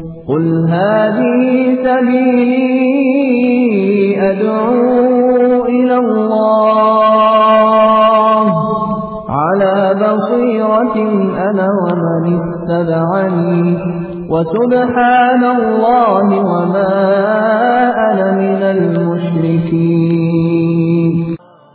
قل هذه سبيلي أدعو إلى الله على بصيرة أنا ومن اتبعني وسبحان الله وما أنا من المشركين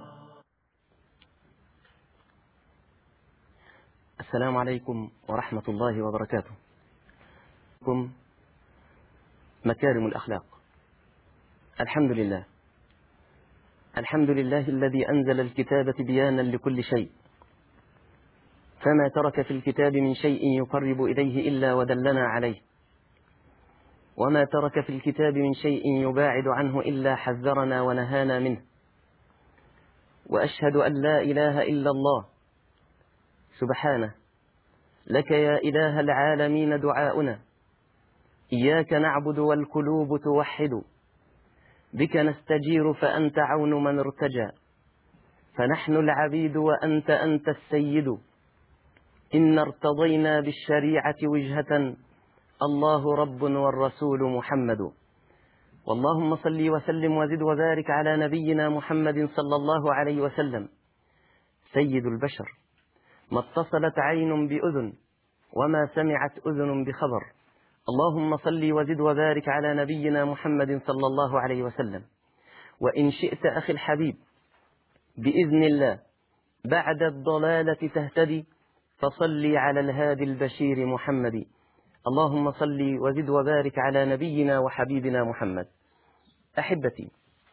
السلام عليكم ورحمة الله وبركاته كم مكارم الأخلاق الحمد لله الحمد لله الذي أنزل الكتاب بيانا لكل شيء فما ترك في الكتاب من شيء يقرب إليه إلا ودلنا عليه وما ترك في الكتاب من شيء يباعد عنه إلا حذرنا ونهانا منه وأشهد أن لا إله إلا الله سبحانه لك يا إله العالمين دعاؤنا إياك نعبد والقلوب توحد بك نستجير فأنت عون من ارتجى فنحن العبيد وأنت أنت السيد إن ارتضينا بالشريعة وجهة الله رب والرسول محمد واللهم صل وسلم وزد وبارك على نبينا محمد صلى الله عليه وسلم سيد البشر ما اتصلت عين بأذن وما سمعت أذن بخبر اللهم صل وزد وبارك على نبينا محمد صلى الله عليه وسلم وإن شئت أخي الحبيب بإذن الله بعد الضلالة تهتدي فصلي على الهادي البشير محمد اللهم صل وزد وبارك على نبينا وحبيبنا محمد أحبتي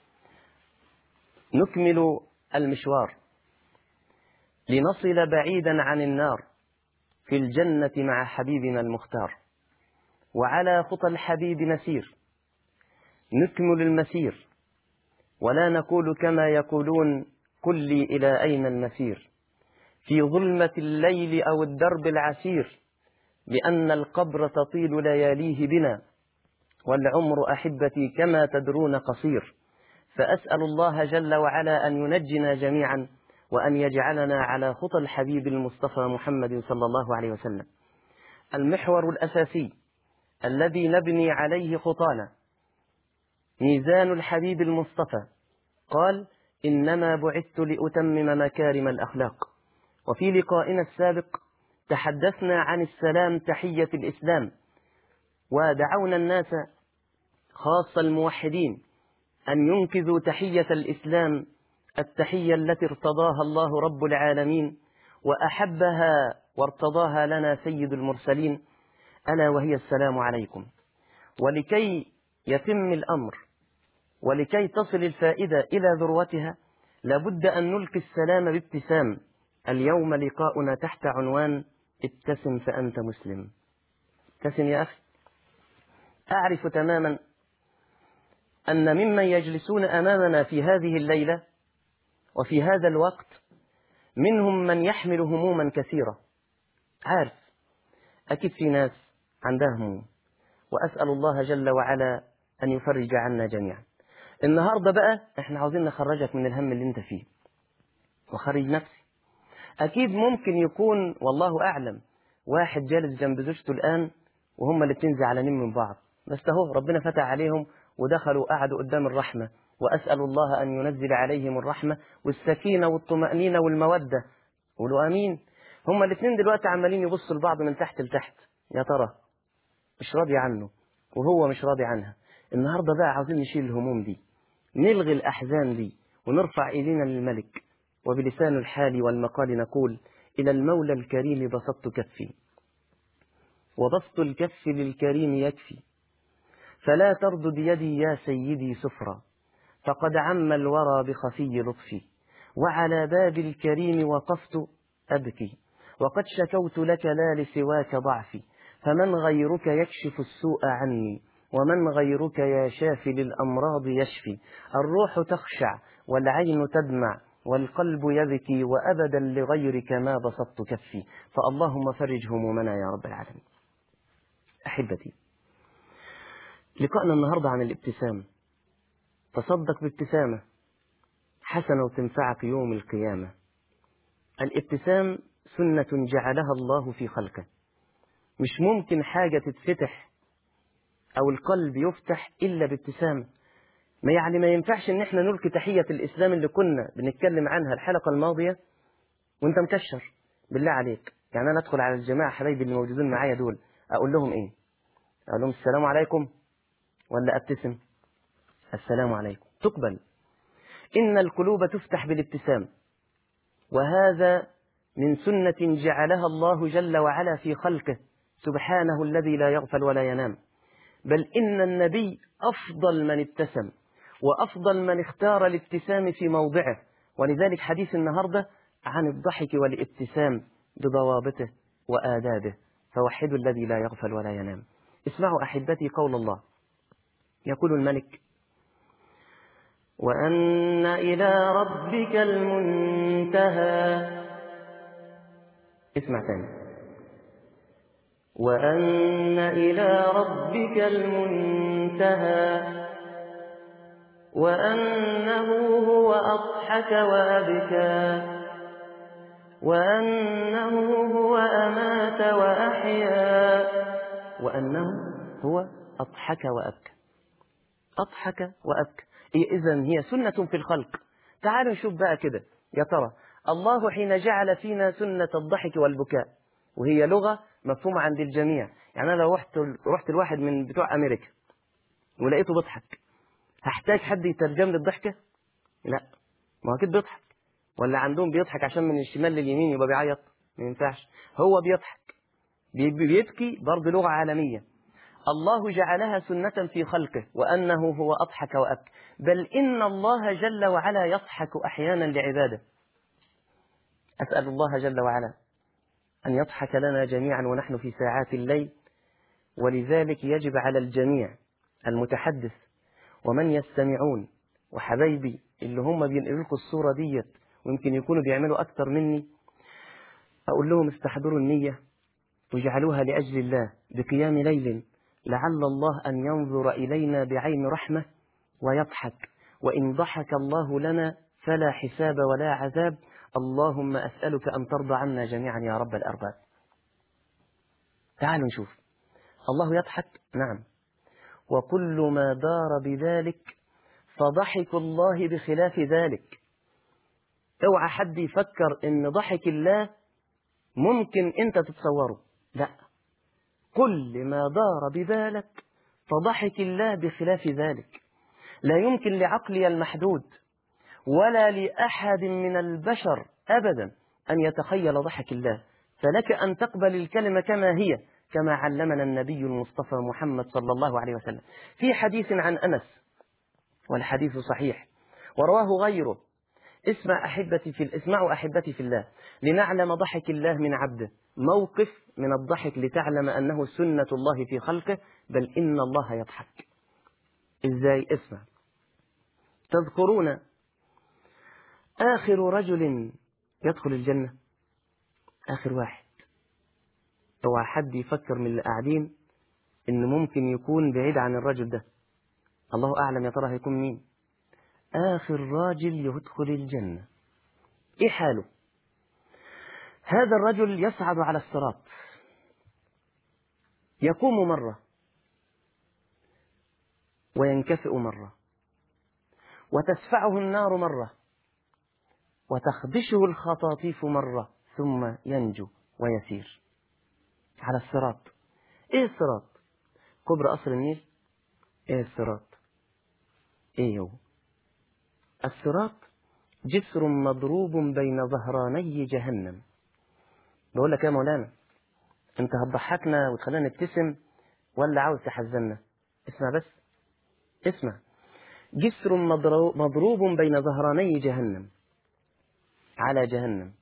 نكمل المشوار لنصل بعيدا عن النار في الجنة مع حبيبنا المختار وعلى خطى الحبيب نسير نكمل المسير ولا نقول كما يقولون قل لي إلى أين المسير في ظلمة الليل أو الدرب العسير لأن القبر تطيل لياليه بنا والعمر أحبتي كما تدرون قصير فأسأل الله جل وعلا أن ينجنا جميعا وأن يجعلنا على خطى الحبيب المصطفى محمد صلى الله عليه وسلم المحور الأساسي الذي نبني عليه خطانا ميزان الحبيب المصطفى قال إنما بعثت لأتمم مكارم الأخلاق وفي لقائنا السابق تحدثنا عن السلام تحية الإسلام ودعونا الناس خاصة الموحدين أن ينقذوا تحية الإسلام التحية التي ارتضاها الله رب العالمين وأحبها وارتضاها لنا سيد المرسلين ألا وهي السلام عليكم ولكي يتم الأمر ولكي تصل الفائدة إلى ذروتها لابد أن نلقي السلام بابتسام اليوم لقاؤنا تحت عنوان ابتسم فأنت مسلم ابتسم يا أخي أعرف تماما أن ممن يجلسون أمامنا في هذه الليلة وفي هذا الوقت منهم من يحمل هموما كثيرة عارف أكيد في ناس عندها هموم وأسأل الله جل وعلا أن يفرج عنا جميعا النهاردة بقى احنا عاوزين نخرجك من الهم اللي انت فيه وخرج نفسي أكيد ممكن يكون والله أعلم واحد جالس جنب زوجته الآن وهم الاتنين زعلانين من بعض بس اهو ربنا فتح عليهم ودخلوا قعدوا قدام الرحمة وأسأل الله أن ينزل عليهم الرحمة والسكينة والطمأنينة والمودة قولوا آمين هما الاثنين دلوقتي عمالين يبصوا لبعض من تحت لتحت يا ترى مش راضي عنه وهو مش راضي عنها النهاردة بقى عاوزين نشيل الهموم دي نلغي الأحزان دي ونرفع إيدينا للملك وبلسان الحال والمقال نقول إلى المولى الكريم بسطت كفي وبسط الكف للكريم يكفي فلا تردد يدي يا سيدي سفرا فقد عم الورى بخفي لطفي وعلى باب الكريم وقفت أبكي وقد شكوت لك لا لسواك ضعفي فمن غيرك يكشف السوء عني ومن غيرك يا شافي للأمراض يشفي الروح تخشع والعين تدمع والقلب يبكي وأبدا لغيرك ما بسطت كفي فاللهم فرج همومنا يا رب العالمين أحبتي لقاءنا النهاردة عن الابتسام تصدق بابتسامة حسنة وتنفعك يوم القيامة الابتسام سنة جعلها الله في خلقه مش ممكن حاجة تتفتح أو القلب يفتح إلا بابتسامة ما يعني ما ينفعش إن إحنا نلقي تحية الإسلام اللي كنا بنتكلم عنها الحلقة الماضية وأنت مكشر بالله عليك يعني أنا أدخل على الجماعة حبايبي اللي موجودين معايا دول أقول لهم إيه؟ أقول لهم السلام عليكم ولا أبتسم؟ السلام عليكم تقبل إن القلوب تفتح بالابتسام وهذا من سنة جعلها الله جل وعلا في خلقه سبحانه الذي لا يغفل ولا ينام بل إن النبي أفضل من ابتسم وأفضل من اختار الابتسام في موضعه ولذلك حديث النهاردة عن الضحك والابتسام بضوابطه وآدابه فوحدوا الذي لا يغفل ولا ينام اسمعوا أحبتي قول الله يقول الملك وأن إلى ربك المنتهى اسمع ثاني وأن إلى ربك المنتهى وأنه هو أضحك وأبكى وأنه هو أمات وأحيا وأنه هو أضحك وأبكى أضحك وأبكى إذا هي سنة في الخلق تعالوا نشوف بقى كده يا ترى الله حين جعل فينا سنة الضحك والبكاء وهي لغة مفهومة عند الجميع يعني أنا لو رحت رحت لواحد من بتوع أمريكا ولقيته بيضحك هحتاج حد يترجم لي الضحكة؟ لا ما هو أكيد بيضحك ولا عندهم بيضحك عشان من الشمال لليمين يبقى بيعيط ما ينفعش هو بيضحك بيبكي برضه لغة عالمية الله جعلها سنة في خلقه وأنه هو أضحك وأبكى بل إن الله جل وعلا يضحك أحيانا لعباده أسأل الله جل وعلا أن يضحك لنا جميعا ونحن في ساعات الليل ولذلك يجب على الجميع المتحدث ومن يستمعون وحبايبي اللي هم بينقلوا لكم الصورة ديت ويمكن يكونوا بيعملوا أكتر مني أقول لهم استحضروا النية واجعلوها لأجل الله بقيام ليل لعل الله أن ينظر إلينا بعين رحمة ويضحك وإن ضحك الله لنا فلا حساب ولا عذاب اللهم أسألك أن ترضى عنا جميعا يا رب الأرباب تعالوا نشوف الله يضحك نعم وكل ما دار بذلك فضحك الله بخلاف ذلك اوعى حد يفكر ان ضحك الله ممكن انت تتصوره لا كل ما دار بذلك فضحك الله بخلاف ذلك لا يمكن لعقلي المحدود ولا لأحد من البشر أبدا أن يتخيل ضحك الله فلك أن تقبل الكلمة كما هي كما علمنا النبي المصطفى محمد صلى الله عليه وسلم في حديث عن أنس والحديث صحيح ورواه غيره اسمع أحبتي في اسمعوا أحبتي في الله لنعلم ضحك الله من عبده موقف من الضحك لتعلم أنه سنة الله في خلقه بل إن الله يضحك إزاي اسمع تذكرون آخر رجل يدخل الجنة آخر واحد اوعى حد يفكر من اللي قاعدين إن ممكن يكون بعيد عن الرجل ده الله أعلم يا ترى هيكون مين آخر راجل يدخل الجنة إيه حاله هذا الرجل يصعد على الصراط يقوم مرة وينكفئ مرة وتسفعه النار مرة وتخدشه الخطاطيف مرة ثم ينجو ويسير على الصراط ايه الصراط كبر قصر النيل ايه الصراط ايه هو الصراط جسر مضروب بين ظهراني جهنم بقول لك يا مولانا انت هتضحكنا وتخلينا نبتسم ولا عاوز تحزننا اسمع بس اسمع جسر مضروب بين ظهراني جهنم على جهنم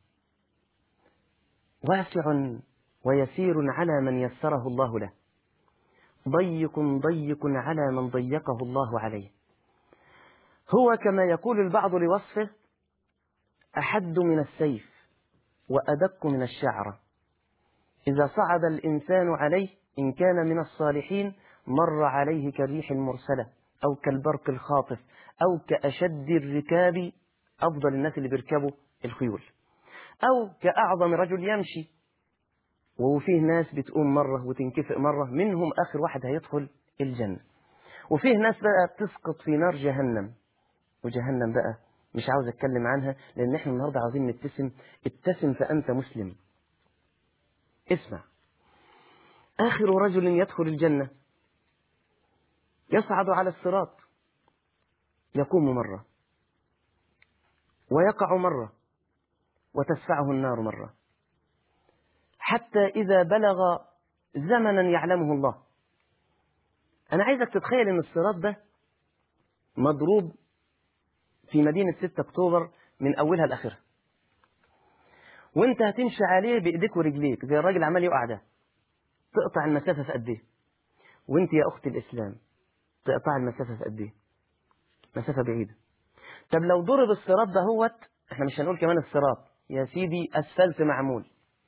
واسع ويسير على من يسره الله له ضيق ضيق على من ضيقه الله عليه هو كما يقول البعض لوصفه أحد من السيف وأدق من الشعرة إذا صعد الإنسان عليه إن كان من الصالحين مر عليه كالريح المرسلة أو كالبرق الخاطف أو كأشد الركاب أفضل الناس اللي بيركبوا الخيول أو كأعظم رجل يمشي وفيه ناس بتقوم مرة وتنكفئ مرة منهم آخر واحد هيدخل الجنة وفيه ناس بقى تسقط في نار جهنم وجهنم بقى مش عاوز اتكلم عنها لان احنا النهارده عاوزين نبتسم ابتسم فانت مسلم اسمع اخر رجل يدخل الجنه يصعد على الصراط يقوم مره ويقع مره وتدفعه النار مره حتى اذا بلغ زمنا يعلمه الله انا عايزك تتخيل ان الصراط ده مضروب في مدينة 6 أكتوبر من أولها لآخرها وانت هتمشي عليه بإيديك ورجليك زي الراجل عمال يقع ده تقطع المسافة في قد إيه وانت يا أخت الإسلام تقطع المسافة في قد إيه مسافة بعيدة طب لو ضرب الصراط ده هوت احنا مش هنقول كمان الصراط يا سيدي أسفلت معمول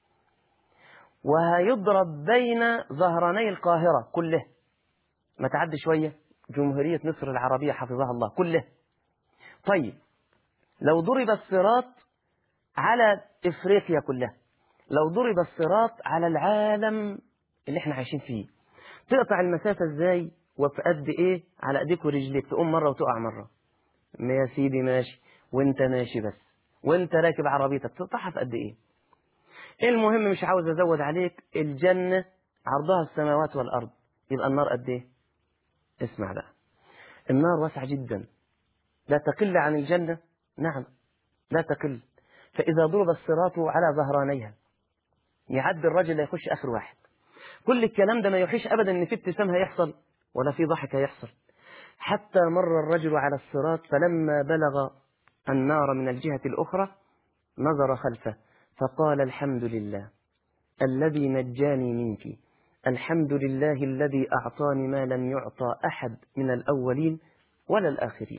وهيضرب بين ظهراني القاهرة كله ما تعدي شوية جمهورية مصر العربية حفظها الله كله طيب لو ضرب الصراط على افريقيا كلها لو ضرب الصراط على العالم اللي احنا عايشين فيه تقطع المسافة ازاي وفي قد ايه على ايديك ورجليك تقوم مرة وتقع مرة ما يا سيدي ماشي وانت ماشي بس وانت راكب عربيتك تقطعها في قد ايه المهم مش عاوز ازود عليك الجنة عرضها السماوات والارض يبقى النار قد ايه اسمع بقى النار واسعة جدا لا تقل عن الجنة نعم لا تقل فإذا ضرب الصراط على ظهرانيها يعدي الرجل يخش آخر واحد كل الكلام ده ما يوحيش أبدا إن في ابتسام هيحصل ولا في ضحك هيحصل حتى مر الرجل على الصراط فلما بلغ النار من الجهة الأخرى نظر خلفه فقال الحمد لله الذي نجاني منك الحمد لله الذي أعطاني ما لم يعطى أحد من الأولين ولا الآخرين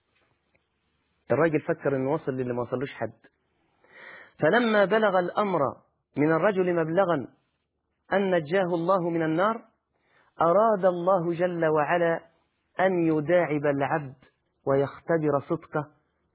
الراجل فكر انه وصل للي ما وصلوش حد فلما بلغ الامر من الرجل مبلغا ان نجاه الله من النار اراد الله جل وعلا ان يداعب العبد ويختبر صدقه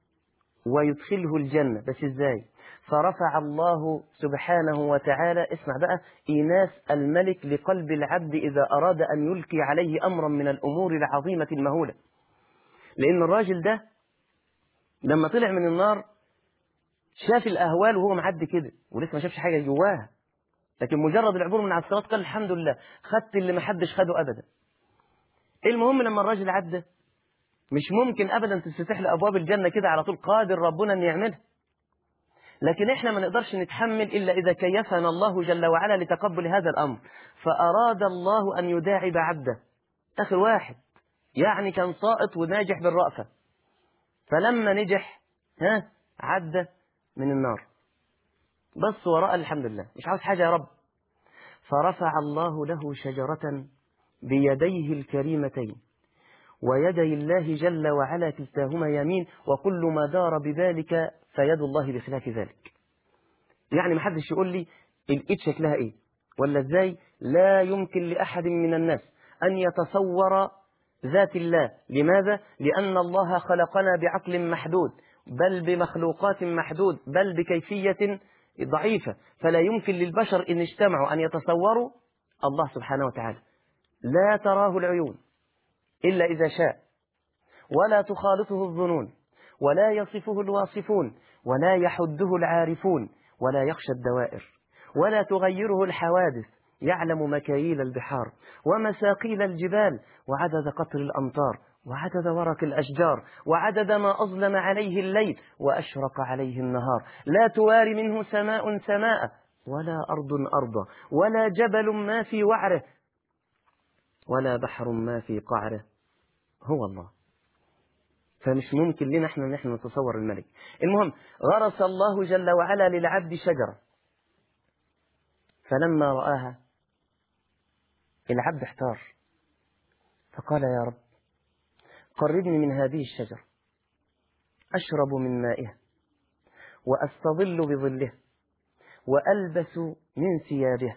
ويدخله الجنه بس ازاي فرفع الله سبحانه وتعالى اسمع بقى إيناس الملك لقلب العبد إذا أراد أن يلقي عليه أمرا من الأمور العظيمة المهولة لأن الراجل ده لما طلع من النار شاف الأهوال وهو معدي كده ولسه ما شافش حاجة جواها لكن مجرد العبور من على الصراط قال الحمد لله خدت اللي ما حدش خده أبدا المهم لما الراجل عدى مش ممكن أبدا تستفتح له أبواب الجنة كده على طول قادر ربنا أن يعملها لكن احنا ما نقدرش نتحمل إلا إذا كيفنا الله جل وعلا لتقبل هذا الأمر فأراد الله أن يداعب عبده آخر واحد يعني كان ساقط وناجح بالرأفة فلما نجح ها عدى من النار بص وراء الحمد لله مش عاوز حاجة يا رب فرفع الله له شجرة بيديه الكريمتين ويدي الله جل وعلا كلتاهما يمين وكل ما دار بذلك فيد الله بخلاف ذلك يعني ما حدش يقول لي الايد شكلها ايه ولا ازاي لا يمكن لأحد من الناس أن يتصور ذات الله لماذا؟ لأن الله خلقنا بعقل محدود بل بمخلوقات محدود بل بكيفية ضعيفة فلا يمكن للبشر إن اجتمعوا أن يتصوروا الله سبحانه وتعالى لا تراه العيون إلا إذا شاء ولا تخالطه الظنون ولا يصفه الواصفون ولا يحده العارفون ولا يخشى الدوائر ولا تغيره الحوادث يعلم مكاييل البحار ومساقيل الجبال وعدد قطر الأمطار وعدد ورق الأشجار وعدد ما أظلم عليه الليل وأشرق عليه النهار لا تواري منه سماء سماء ولا أرض أرضا ولا جبل ما في وعره ولا بحر ما في قعره هو الله فمش ممكن لنا احنا ان احنا نتصور الملك المهم غرس الله جل وعلا للعبد شجرة فلما رآها العبد احتار فقال يا رب قربني من هذه الشجرة أشرب من مائها وأستظل بظله وألبس من ثيابها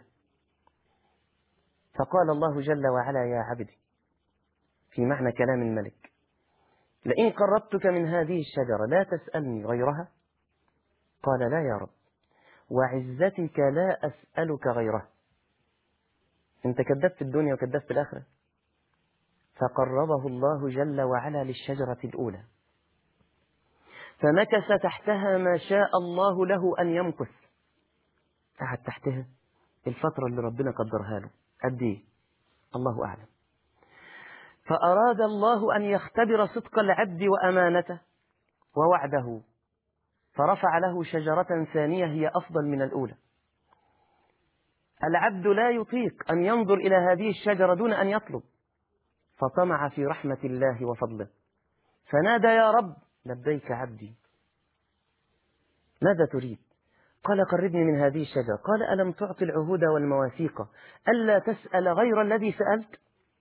فقال الله جل وعلا يا عبدي في معنى كلام الملك لئن قربتك من هذه الشجرة لا تسألني غيرها قال لا يا رب وعزتك لا أسألك غيره أنت كذبت في الدنيا وكذبت في الآخرة فقربه الله جل وعلا للشجرة الأولى فمكث تحتها ما شاء الله له أن يمكث قعد تحتها الفترة اللي ربنا قدرها له قد إيه الله أعلم فأراد الله أن يختبر صدق العبد وأمانته ووعده فرفع له شجرة ثانية هي أفضل من الأولى العبد لا يطيق أن ينظر إلى هذه الشجرة دون أن يطلب فطمع في رحمة الله وفضله فنادى يا رب لبيك عبدي ماذا تريد قال قربني من هذه الشجرة قال ألم تعطي العهود والمواثيق ألا تسأل غير الذي سألت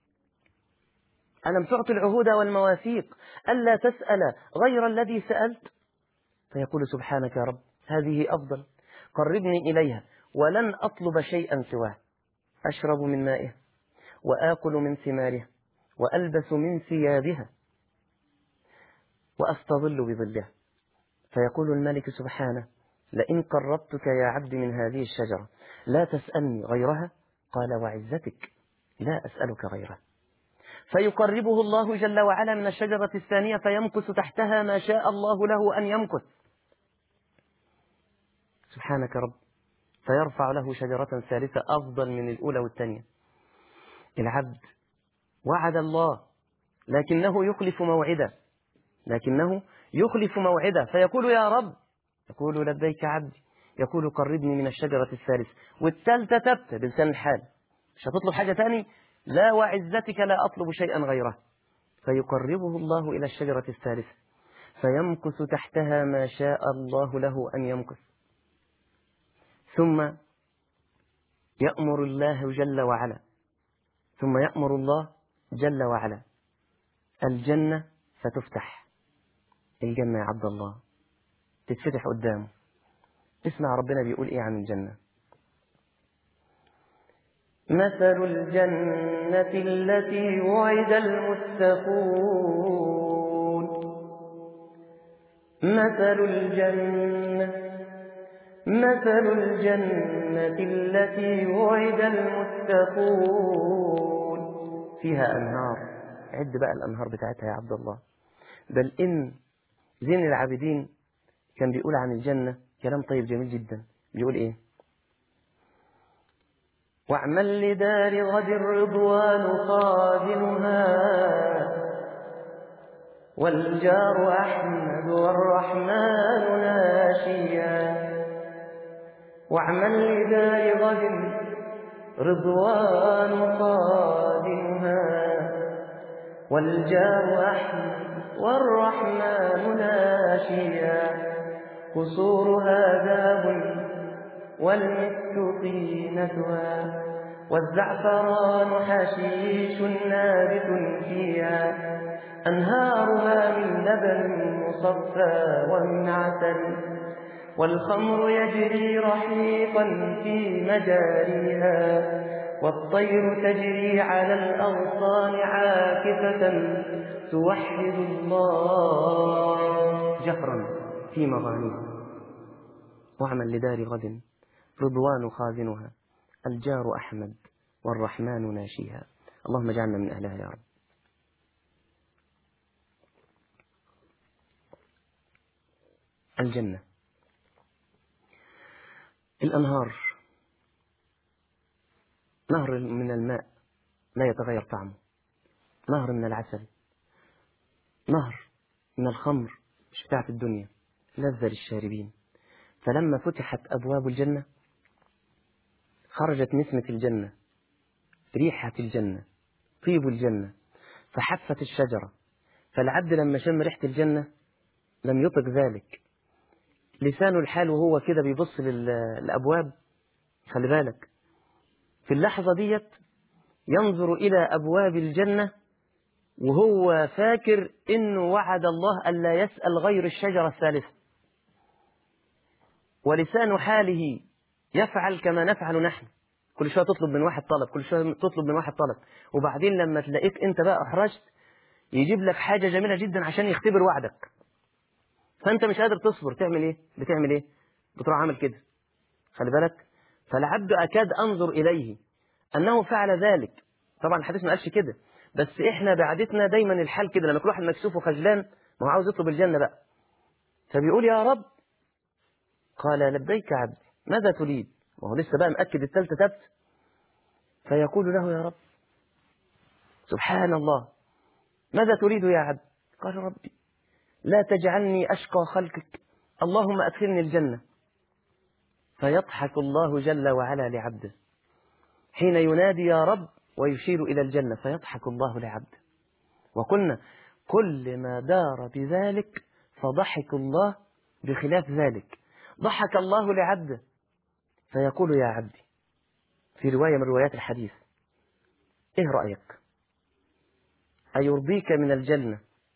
ألم تعطي العهود والمواثيق ألا تسأل غير الذي سألت فيقول سبحانك يا رب هذه أفضل قربني إليها ولن أطلب شيئا سواه أشرب من مائها وآكل من ثمارها وألبس من ثيابها وأستظل بظلها فيقول الملك سبحانه لئن قربتك يا عبد من هذه الشجرة لا تسألني غيرها قال وعزتك لا أسألك غيرها فيقربه الله جل وعلا من الشجرة الثانية فيمكث تحتها ما شاء الله له أن يمكث سبحانك رب فيرفع له شجرة ثالثة أفضل من الأولى والثانية العبد وعد الله لكنه يخلف موعده لكنه يخلف موعده فيقول يا رب يقول لبيك عبدي يقول قربني من الشجرة الثالثة والثالثة تبت بلسان الحال مش هتطلب حاجة تاني لا وعزتك لا أطلب شيئا غيره فيقربه الله إلى الشجرة الثالثة فيمكث تحتها ما شاء الله له أن يمكث ثم يأمر الله جل وعلا ثم يأمر الله جل وعلا الجنة فتفتح الجنة يا عبد الله تتفتح قدامه اسمع ربنا بيقول ايه عن الجنة مثل الجنة التي وعد المتقون مثل الجنة مثل الجنة التي وعد المتقون فيها أنهار عد بقى الأنهار بتاعتها يا عبد الله بل إن زين العابدين كان بيقول عن الجنة كلام طيب جميل جدا بيقول إيه واعمل لدار غد الرضوان خادمها والجار أحمد والرحمن ناشيا واعمل لدار غد رضوان خادمها والجار أحمد والرحمن ناشيا قصورها ذاب والمسك طينتها والزعفران حشيش نابت فيها أنهارها من لبن مصفى ومن عسل والخمر يجري رحيقا في مجاريها والطير تجري على الأغصان عاكفة توحد الله جهرا في مغانيها واعمل لدار غد رضوان خازنها الجار أحمد والرحمن ناشيها اللهم اجعلنا من أهلها يا رب الجنة الأنهار نهر من الماء لا يتغير طعمه نهر من العسل نهر من الخمر مش بتاعت الدنيا لذة للشاربين فلما فتحت أبواب الجنة خرجت نسمة الجنة ريحة الجنة طيب الجنة فحفت الشجرة فالعبد لما شم ريحة الجنة لم يطق ذلك لسانه الحال وهو كده بيبص للأبواب خلي بالك في اللحظة ديت ينظر إلى أبواب الجنة وهو فاكر إنه وعد الله ألا يسأل غير الشجرة الثالثة ولسان حاله يفعل كما نفعل نحن كل شوية تطلب من واحد طلب كل شوية تطلب من واحد طلب وبعدين لما تلاقيك انت بقى احرجت يجيب لك حاجة جميلة جدا عشان يختبر وعدك فانت مش قادر تصبر تعمل ايه بتعمل ايه بتروح عامل كده خلي بالك فالعبد أكاد أنظر إليه أنه فعل ذلك طبعا الحديث ما قالش كده بس إحنا بعادتنا دايما الحال كده لما يكون واحد مكسوف وخجلان ما هو عاوز يطلب الجنة بقى فبيقول يا رب قال لبيك عبدي ماذا تريد وهو لسه بقى مأكد الثالثة تبت فيقول له يا رب سبحان الله ماذا تريد يا عبد قال ربي لا تجعلني أشقى خلقك اللهم أدخلني الجنة فيضحك الله جل وعلا لعبده حين ينادي يا رب ويشير إلى الجنة فيضحك الله لعبده وقلنا كل ما دار بذلك فضحك الله بخلاف ذلك ضحك الله لعبده فيقول يا عبدي في رواية من روايات الحديث ايه رأيك أيرضيك من الجنة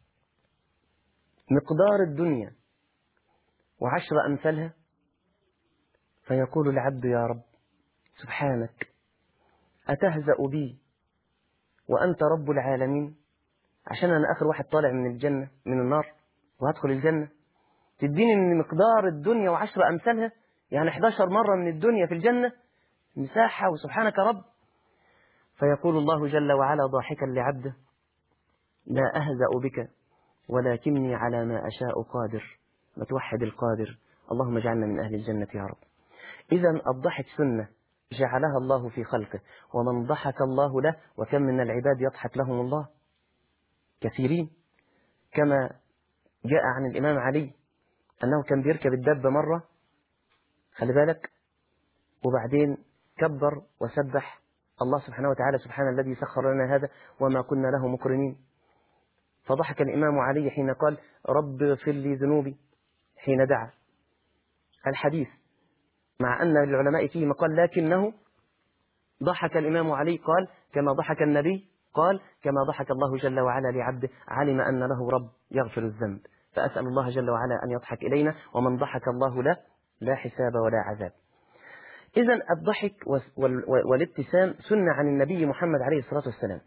مقدار الدنيا وعشر أمثالها فيقول العبد يا رب سبحانك أتهزأ بي وأنت رب العالمين عشان أنا آخر واحد طالع من الجنة من النار وهدخل الجنة تديني من مقدار الدنيا وعشر أمثالها يعني 11 مرة من الدنيا في الجنة مساحة وسبحانك رب فيقول الله جل وعلا ضاحكا لعبده لا أهزأ بك ولكني على ما أشاء قادر ما توحد القادر اللهم اجعلنا من أهل الجنة يا رب إذا الضحك سنة جعلها الله في خلقه ومن ضحك الله له وكم من العباد يضحك لهم الله كثيرين كما جاء عن الإمام علي أنه كان بيركب الدابة مرة خلي بالك وبعدين كبر وسبح الله سبحانه وتعالى سبحان الذي سخر لنا هذا وما كنا له مقرنين فضحك الإمام علي حين قال رب اغفر لي ذنوبي حين دعا الحديث مع أن العلماء فيه مقال لكنه ضحك الإمام علي قال كما ضحك النبي قال كما ضحك الله جل وعلا لعبده علم أن له رب يغفر الذنب فأسأل الله جل وعلا أن يضحك إلينا ومن ضحك الله له لا حساب ولا عذاب إذا الضحك والابتسام سنة عن النبي محمد عليه الصلاة والسلام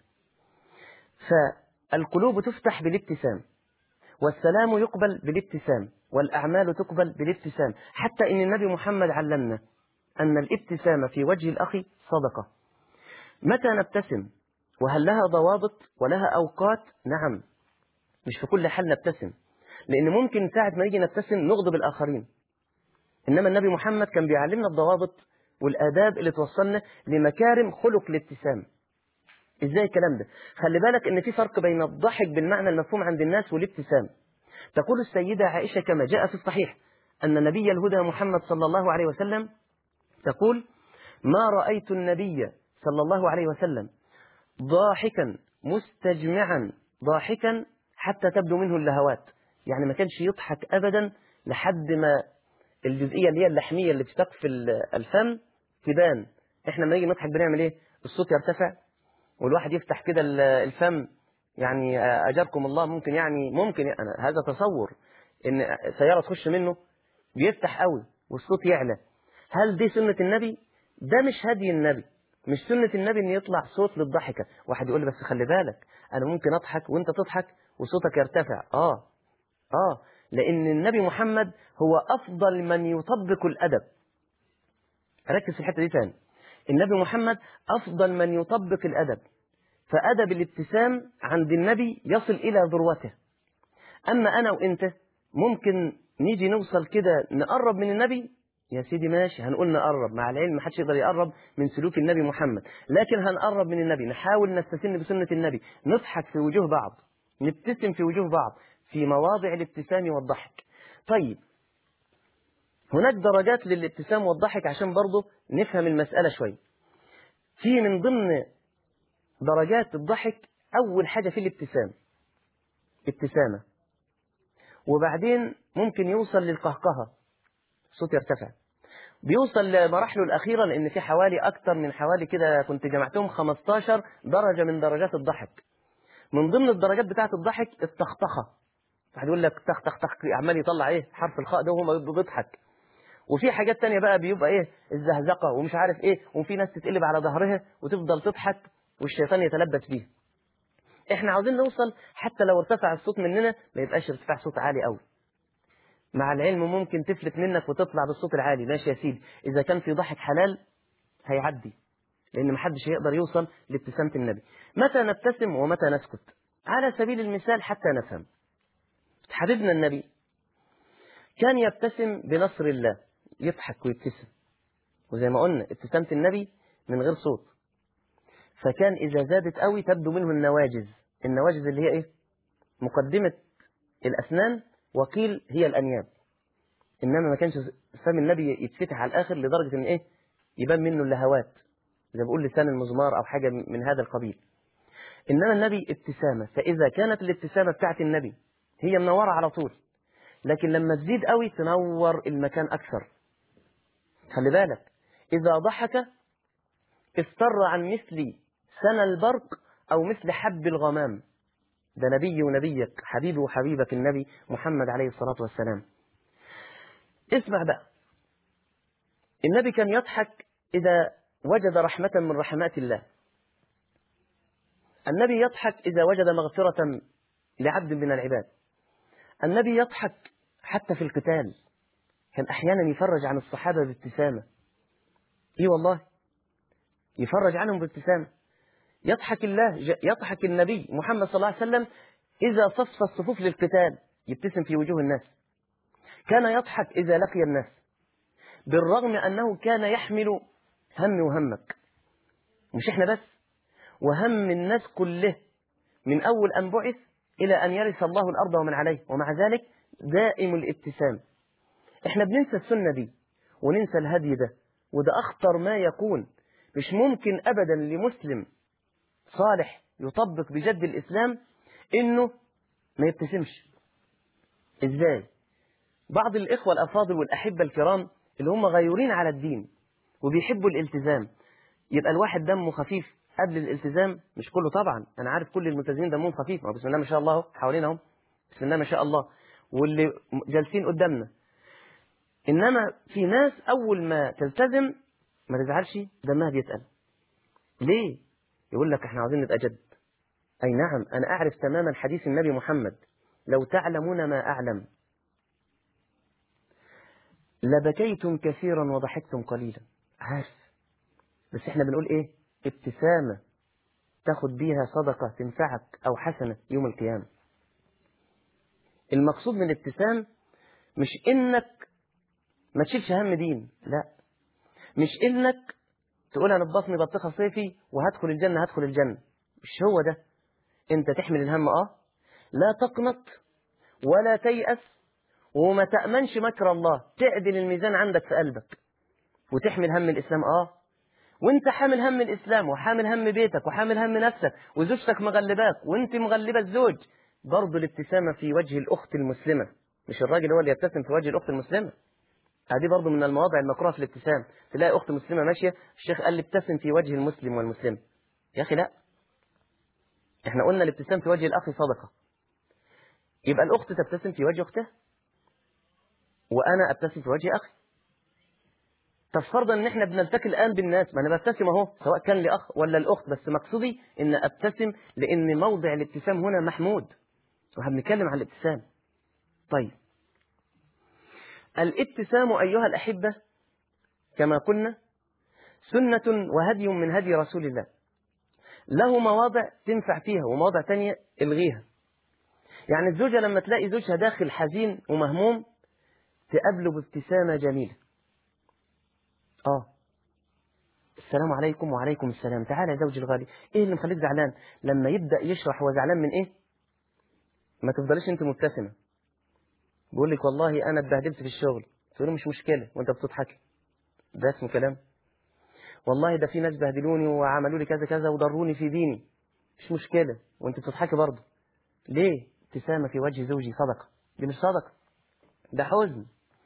فالقلوب تفتح بالابتسام والسلام يقبل بالابتسام والأعمال تقبل بالابتسام حتى إن النبي محمد علمنا أن الابتسام في وجه الأخ صدقة متى نبتسم وهل لها ضوابط ولها أوقات نعم مش في كل حال نبتسم لأن ممكن ساعة ما نيجي نبتسم نغضب الآخرين إنما النبي محمد كان بيعلمنا الضوابط والآداب اللي توصلنا لمكارم خلق الابتسام ازاي الكلام ده خلي بالك ان في فرق بين الضحك بالمعنى المفهوم عند الناس والابتسام تقول السيدة عائشة كما جاء في الصحيح أن نبي الهدى محمد صلى الله عليه وسلم تقول ما رأيت النبي صلى الله عليه وسلم ضاحكا مستجمعا ضاحكا حتى تبدو منه اللهوات يعني ما كانش يضحك أبدا لحد ما الجزئية اللي هي اللحمية اللي بتقف الفم تبان احنا لما نيجي نضحك بنعمل ايه الصوت يرتفع والواحد يفتح كده الفم يعني أجركم الله ممكن يعني ممكن يعني هذا تصور إن سيارة تخش منه بيفتح قوي والصوت يعلى هل دي سنة النبي؟ ده مش هدي النبي مش سنة النبي إن يطلع صوت للضحكة واحد يقول لي بس خلي بالك أنا ممكن أضحك وأنت تضحك وصوتك يرتفع آه آه لأن النبي محمد هو أفضل من يطبق الأدب ركز في الحتة دي تاني النبي محمد أفضل من يطبق الأدب فأدب الابتسام عند النبي يصل إلى ذروته أما أنا وإنت ممكن نيجي نوصل كده نقرب من النبي يا سيدي ماشي هنقول نقرب مع العلم ما حدش يقدر يقرب من سلوك النبي محمد لكن هنقرب من النبي نحاول نستسن بسنة النبي نضحك في وجوه بعض نبتسم في وجوه بعض في مواضع الابتسام والضحك طيب هناك درجات للابتسام والضحك عشان برضه نفهم المسألة شوي في من ضمن درجات الضحك أول حاجة في الابتسام ابتسامة وبعدين ممكن يوصل للقهقهة الصوت يرتفع بيوصل لمراحله الأخيرة لأن في حوالي أكتر من حوالي كده كنت جمعتهم 15 درجة من درجات الضحك من ضمن الدرجات بتاعة الضحك التختخة واحد يقول لك تخ تخ تخ عمال يطلع ايه حرف الخاء ده وهو بيضحك وفي حاجات تانية بقى بيبقى ايه الزهزقة ومش عارف ايه وفي ناس تتقلب على ظهرها وتفضل تضحك والشيطان يتلبس بيها احنا عاوزين نوصل حتى لو ارتفع الصوت مننا ما يبقاش ارتفاع صوت عالي قوي مع العلم ممكن تفلت منك وتطلع بالصوت العالي ماشي يا سيدي إذا كان في ضحك حلال هيعدي لأن محدش هيقدر يوصل لابتسامة النبي متى نبتسم ومتى نسكت على سبيل المثال حتى نفهم حبيبنا النبي كان يبتسم بنصر الله يضحك ويبتسم وزي ما قلنا ابتسامة النبي من غير صوت فكان إذا زادت قوي تبدو منه النواجز النواجز اللي هي إيه مقدمة الأسنان وقيل هي الأنياب إنما ما كانش فم النبي يتفتح على الآخر لدرجة إن إيه يبان منه اللهوات زي بقول لسان المزمار أو حاجة من هذا القبيل إنما النبي ابتسامة فإذا كانت الابتسامة بتاعت النبي هي منورة على طول لكن لما تزيد قوي تنور المكان أكثر خلي بالك إذا ضحك افتر عن مثل سنى البرق أو مثل حب الغمام ده نبي ونبيك حبيبي وحبيبك النبي محمد عليه الصلاة والسلام اسمع بقى النبي كان يضحك إذا وجد رحمة من رحمات الله النبي يضحك إذا وجد مغفرة لعبد من العباد النبي يضحك حتى في القتال كان أحيانا يفرج عن الصحابة بابتسامة إيه والله يفرج عنهم بابتسامة يضحك الله يضحك النبي محمد صلى الله عليه وسلم إذا صف الصفوف للقتال يبتسم في وجوه الناس كان يضحك إذا لقي الناس بالرغم أنه كان يحمل هم وهمك مش إحنا بس وهم الناس كله من أول أن بعث إلى أن يرث الله الأرض ومن عليه ومع ذلك دائم الابتسام إحنا بننسى السنة دي وننسى الهدي ده وده أخطر ما يكون مش ممكن أبدا لمسلم صالح يطبق بجد الإسلام إنه ما يبتسمش إزاي بعض الإخوة الأفاضل والأحبة الكرام اللي هم غيورين على الدين وبيحبوا الالتزام يبقى الواحد دمه خفيف قبل الالتزام مش كله طبعا أنا عارف كل الملتزمين دمهم خفيف ما بسم الله ما شاء الله حوالينا هم بسم الله ما شاء الله واللي جالسين قدامنا إنما في ناس أول ما تلتزم ما تزعلش دمها بيتقل ليه يقول لك احنا عاوزين نبقى جد أي نعم أنا أعرف تماما حديث النبي محمد لو تعلمون ما أعلم لبكيتم كثيرا وضحكتم قليلا عارف بس احنا بنقول ايه ابتسامة تاخد بيها صدقة تنفعك أو حسنة يوم القيامة المقصود من الابتسام مش إنك ما تشيلش هم دين لا مش إنك تقول أنا بطني بطيخة صيفي وهدخل الجنة هدخل الجنة مش هو ده أنت تحمل الهم آه لا تقنط ولا تيأس وما تأمنش مكر الله تعدل الميزان عندك في قلبك وتحمل هم الإسلام آه وانت حامل هم الإسلام وحامل هم بيتك وحامل هم نفسك وزوجتك مغلباك وانت مغلبة الزوج برضه الابتسامة في وجه الأخت المسلمة مش الراجل هو اللي يبتسم في وجه الأخت المسلمة هذه برضه من المواضع المكروهة في الابتسام تلاقي أخت مسلمة ماشية الشيخ قال لي ابتسم في وجه المسلم والمسلمة يا أخي لا احنا قلنا الابتسام في وجه الأخ صدقة يبقى الأخت تبتسم في وجه أختها وأنا أبتسم في وجه أخي طب فرضا ان احنا بنلتقي الان بالناس ما انا ببتسم اهو سواء كان لاخ ولا الاخت بس مقصودي ان ابتسم لان موضع الابتسام هنا محمود وهنتكلم عن الابتسام طيب الابتسام ايها الاحبه كما قلنا سنه وهدي من هدي رسول الله له مواضع تنفع فيها ومواضع تانية الغيها يعني الزوجة لما تلاقي زوجها داخل حزين ومهموم تقابله بابتسامة جميلة اه السلام عليكم وعليكم السلام تعالى يا زوجي الغالي ايه اللي مخليك زعلان لما يبدا يشرح هو زعلان من ايه ما تفضليش انت مبتسمه بيقول لك والله انا اتبهدلت في الشغل تقول له مش مشكله وانت بتضحكي ده اسمه كلام والله ده في ناس بهدلوني وعملوا لي كذا كذا وضروني في ديني مش مشكله وانت بتضحكي برضه ليه ابتسامه في وجه زوجي صدقه دي مش صدقه ده حزن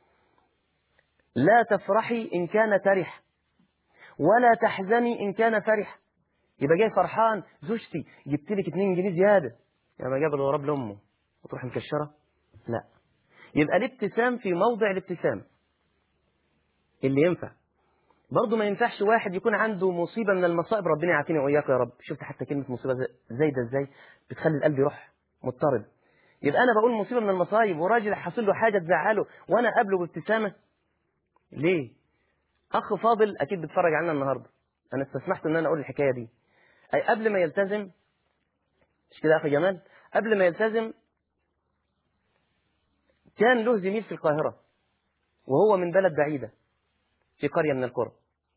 لا تفرحي إن كان ترح ولا تحزني إن كان فرح يبقى جاي فرحان زوجتي جبت لك 2 جنيه زيادة يا ما جاب الغراب لأمه وتروح مكشرة لا يبقى الابتسام في موضع الابتسام اللي ينفع برضه ما ينفعش واحد يكون عنده مصيبة من المصائب ربنا يعافيني وإياك يا رب شفت حتى كلمة مصيبة زي ده ازاي بتخلي القلب يروح مضطرب يبقى أنا بقول مصيبة من المصايب وراجل حصل له حاجة تزعله وأنا قابله بابتسامة ليه؟ أخ فاضل أكيد بيتفرج علينا النهاردة أنا استسمحت إن أنا أقول الحكاية دي أي قبل ما يلتزم مش كده يا أخي جمال قبل ما يلتزم كان له زميل في القاهرة وهو من بلد بعيدة في قرية من القرى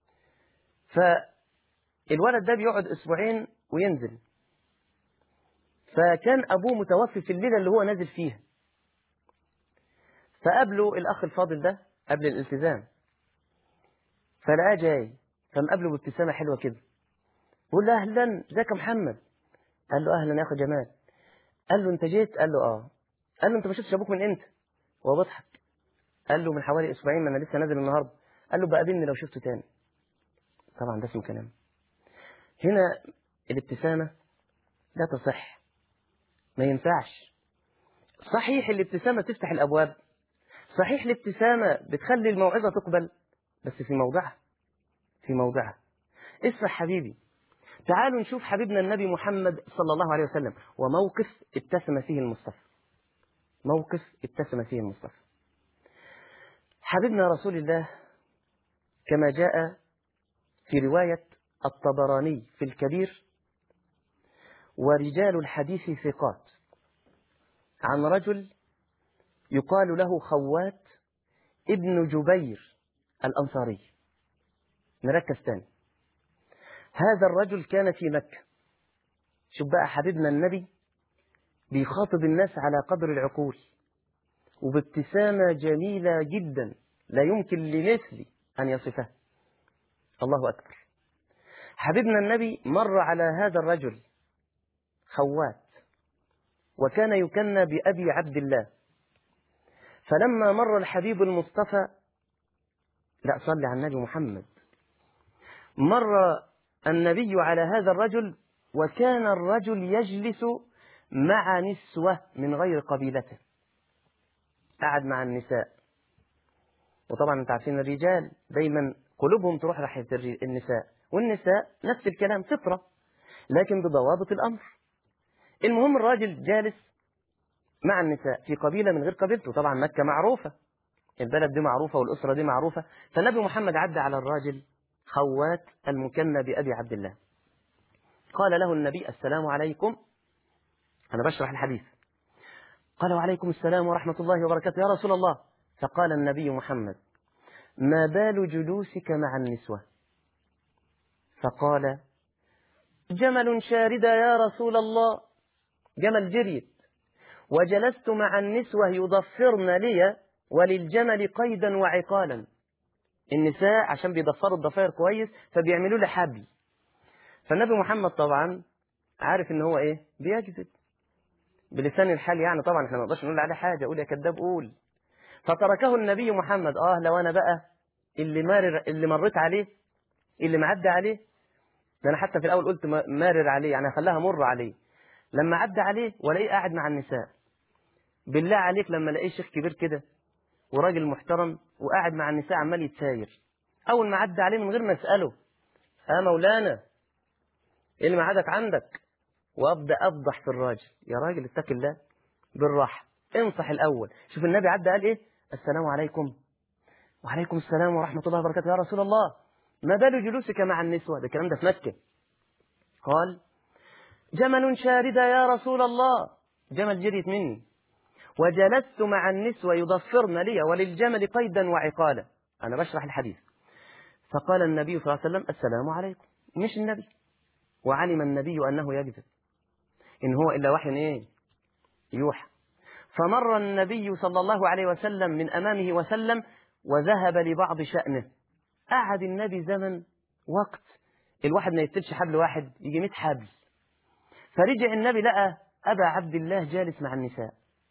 فالولد ده بيقعد أسبوعين وينزل فكان أبوه متوفي في الليلة اللي هو نازل فيها فقابله الأخ الفاضل ده قبل الالتزام فلقاه جاي فمقابله بابتسامة حلوة كده بقول له أهلا ازيك يا محمد قال له أهلا يا أخي جمال قال له أنت جيت قال له آه قال له أنت ما شفتش أبوك من إمتى وهو بيضحك قال له من حوالي أسبوعين ما أنا لسه نازل النهاردة قال له بقابلني لو شفته تاني طبعا ده اسمه كلام هنا الابتسامة لا تصح ما ينفعش صحيح الابتسامة تفتح الأبواب صحيح الابتسامة بتخلي الموعظة تقبل بس في موضعها في موضعها اسمع حبيبي تعالوا نشوف حبيبنا النبي محمد صلى الله عليه وسلم وموقف ابتسم فيه المصطفى موقف ابتسم فيه المصطفى حبيبنا رسول الله كما جاء في رواية الطبراني في الكبير ورجال الحديث ثقات عن رجل يقال له خوات ابن جبير الأنصاري نركز تاني هذا الرجل كان في مكة شوف بقى حبيبنا النبي بيخاطب الناس على قدر العقول وبابتسامة جميلة جدا لا يمكن لمثلي أن يصفها الله أكبر حبيبنا النبي مر على هذا الرجل خوات وكان يكنى بأبي عبد الله فلما مر الحبيب المصطفى لا صلي على النبي محمد مر النبي على هذا الرجل وكان الرجل يجلس مع نسوة من غير قبيلته قعد مع النساء وطبعا انت عارفين الرجال دايما قلوبهم تروح ناحيه النساء والنساء نفس الكلام فطرة لكن بضوابط الأمر المهم الراجل جالس مع النساء في قبيلة من غير قبيلته طبعا مكة معروفة البلد دي معروفة والأسرة دي معروفة فالنبي محمد عدى على الراجل خوات المكنى بأبي عبد الله قال له النبي السلام عليكم أنا بشرح الحديث قال وعليكم السلام ورحمة الله وبركاته يا رسول الله فقال النبي محمد ما بال جلوسك مع النسوة فقال جمل شاردة يا رسول الله جمل جريت وجلست مع النسوة يضفرن لي وللجمل قيدا وعقالا النساء عشان بيضفروا الضفائر كويس فبيعملوا لي حبل فالنبي محمد طبعا عارف ان هو ايه بيكذب بلسان الحال يعني طبعا احنا ما نقدرش نقول عليه حاجه قول يا كذاب قول فتركه النبي محمد اه لو انا بقى اللي مارر اللي مريت عليه اللي معدى عليه ده انا حتى في الاول قلت مارر عليه يعني خلاها مر عليه لما عدى عليه والاقيه قاعد مع النساء بالله عليك لما الاقيه شيخ كبير كده وراجل محترم وقاعد مع النساء عمال يتساير اول ما عدى عليه من غير ما اساله اه مولانا ايه اللي معادك عندك وابدا افضح في الراجل يا راجل اتق الله بالراحه انصح الاول شوف النبي عدى قال ايه السلام عليكم وعليكم السلام ورحمه الله وبركاته يا رسول الله ما بال جلوسك مع النسوة ده الكلام ده في مكة قال جمل شاردة يا رسول الله جمل جريت مني وجلست مع النسوة يضفرن لي وللجمل قيدا وعقالا أنا بشرح الحديث فقال النبي صلى الله عليه وسلم السلام عليكم مش النبي وعلم النبي أنه يكذب إن هو إلا وحي إيه يوحى فمر النبي صلى الله عليه وسلم من أمامه وسلم وذهب لبعض شأنه قعد النبي زمن وقت الواحد ما يتلش حبل واحد يجي 100 حبل فرجع النبي لقى أبا عبد الله جالس مع النساء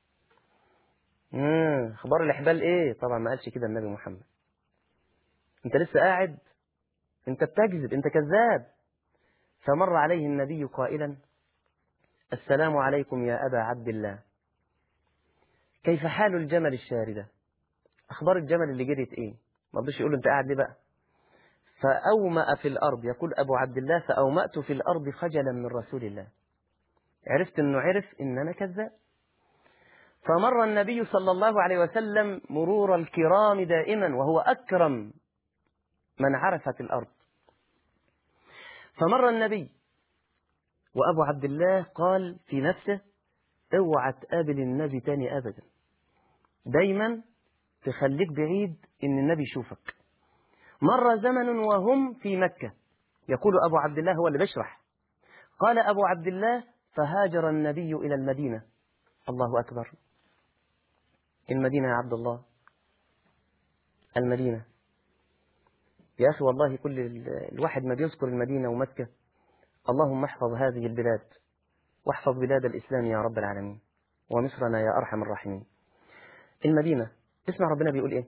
امم اخبار الاحبال ايه طبعا ما قالش كده النبي محمد انت لسه قاعد انت بتكذب انت كذاب فمر عليه النبي قائلا السلام عليكم يا ابا عبد الله كيف حال الجمل الشارده اخبار الجمل اللي جريت ايه ما رضيش يقول له انت قاعد ليه بقى فأومأ في الأرض يقول أبو عبد الله فأومأت في الأرض خجلا من رسول الله عرفت أنه عرف إن أنا كذاب فمر النبي صلى الله عليه وسلم مرور الكرام دائما وهو أكرم من عرفت الأرض فمر النبي وأبو عبد الله قال في نفسه اوعى تقابل النبي تاني أبدا دايما تخليك بعيد إن النبي يشوفك مر زمن وهم في مكة يقول أبو عبد الله هو اللي بيشرح قال أبو عبد الله فهاجر النبي إلى المدينة الله أكبر المدينة يا عبد الله المدينة يا أخي والله كل الواحد ما بيذكر المدينة ومكة اللهم احفظ هذه البلاد واحفظ بلاد الإسلام يا رب العالمين ومصرنا يا أرحم الراحمين المدينة اسمع ربنا بيقول إيه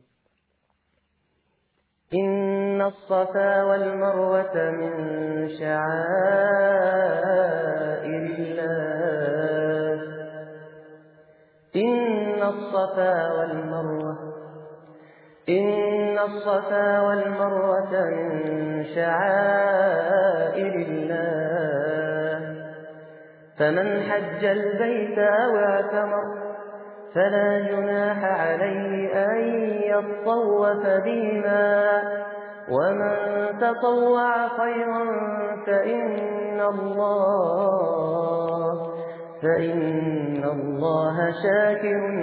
إن الصفا والمروة من شعائر الله إن الصفا والمروة إن الصفا والمروة من شعائر الله فمن حج البيت أو اعتمر فلا جناح عليه أن يطوف بهما ومن تطوع خيرا فإن الله فإن الله شاكر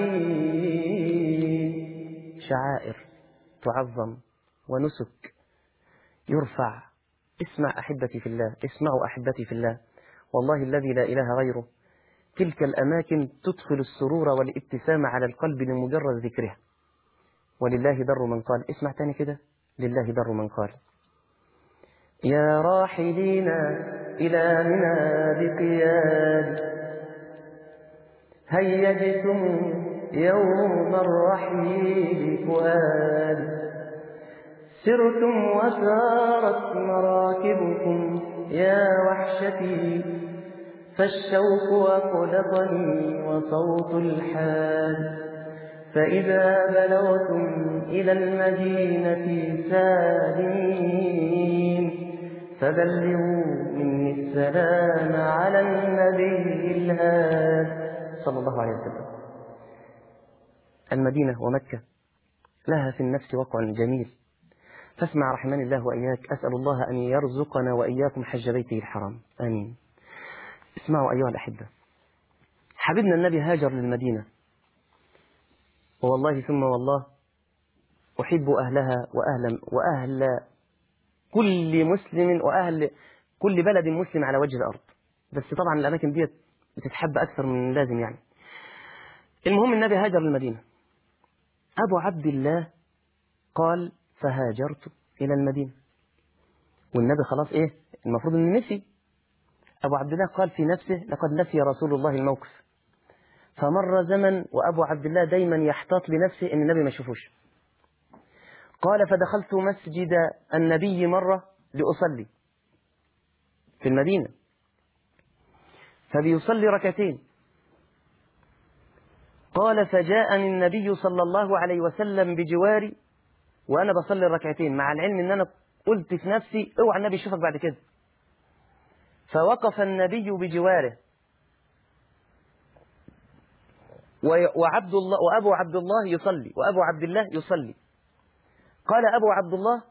عليم شعائر تعظم ونسك يرفع اسمع أحبتي في الله اسمعوا أحبتي في الله والله الذي لا إله غيره تلك الأماكن تدخل السرور والابتسام على القلب لمجرد ذكرها ولله در من قال اسمع تاني كده لله در من قال يا راحلين إلى منى بقياد هيجتم يوم الرحيل فؤاد سرتم وسارت مراكبكم يا وحشتي فالشوق أقلقني وصوت الحال فإذا بلغتم إلى المدينة سالمين فبلغوا مني السلام على النبي الهاد صلى الله عليه وسلم المدينة ومكة لها في النفس وقع جميل فاسمع رحمن الله وإياك أسأل الله أن يرزقنا وإياكم حج بيته الحرام آمين اسمعوا أيها الأحبة حبيبنا النبي هاجر للمدينة والله ثم والله أحب أهلها وأهل وأهل كل مسلم وأهل كل بلد مسلم على وجه الأرض بس طبعا الأماكن دي بتتحب أكثر من اللازم يعني المهم النبي هاجر للمدينة أبو عبد الله قال فهاجرت إلى المدينة والنبي خلاص إيه المفروض أن نسي أبو عبد الله قال في نفسه لقد نسي رسول الله الموقف فمر زمن وأبو عبد الله دايما يحتاط لنفسه أن النبي ما يشوفوش قال فدخلت مسجد النبي مرة لأصلي في المدينة فبيصلي ركعتين قال فجاءني النبي صلى الله عليه وسلم بجواري وأنا بصلي الركعتين مع العلم أن أنا قلت في نفسي اوعى النبي يشوفك بعد كده فوقف النبي بجواره وعبد الله وأبو عبد الله يصلي وأبو عبد الله يصلي قال أبو عبد الله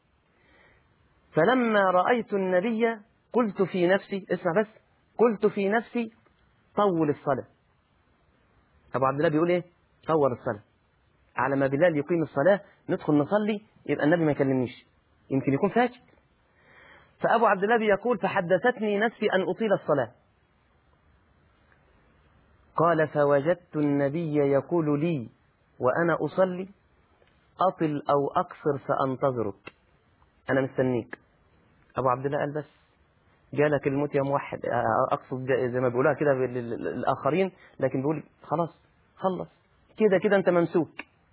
فلما رأيت النبي قلت في نفسي اسمع بس قلت في نفسي طول الصلاة أبو عبد الله بيقول إيه طول الصلاة على ما بلال يقيم الصلاة ندخل نصلي يبقى النبي ما يكلمنيش يمكن يكون فاكر فأبو عبد الله بيقول فحدثتني نفسي أن أطيل الصلاة قال فوجدت النبي يقول لي وأنا أصلي أطل أو أقصر فأنتظرك أنا مستنيك أبو عبد الله قال بس جالك الموت يا موحد أقصد زي ما بيقولها كده الآخرين لكن بيقول خلاص خلص كده كده أنت ممسوك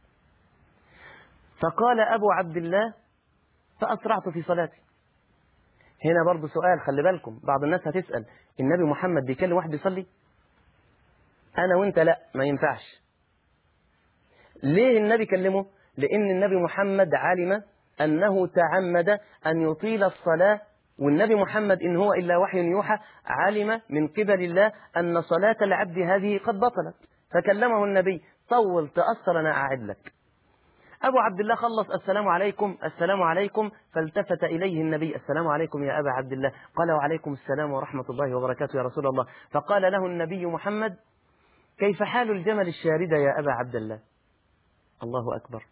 فقال أبو عبد الله فأسرعت في صلاتي هنا برضو سؤال خلي بالكم بعض الناس هتسأل النبي محمد بيكلم واحد بيصلي أنا وأنت لا ما ينفعش ليه النبي كلمه لأن النبي محمد علم أنه تعمد أن يطيل الصلاة والنبي محمد إن هو إلا وحي يوحى علم من قبل الله أن صلاة العبد هذه قد بطلت فكلمه النبي طول تأثر أنا أعد لك أبو عبد الله خلص السلام عليكم السلام عليكم فالتفت إليه النبي السلام عليكم يا أبا عبد الله قال وعليكم السلام ورحمة الله وبركاته يا رسول الله فقال له النبي محمد كيف حال الجمل الشاردة يا أبا عبد الله الله أكبر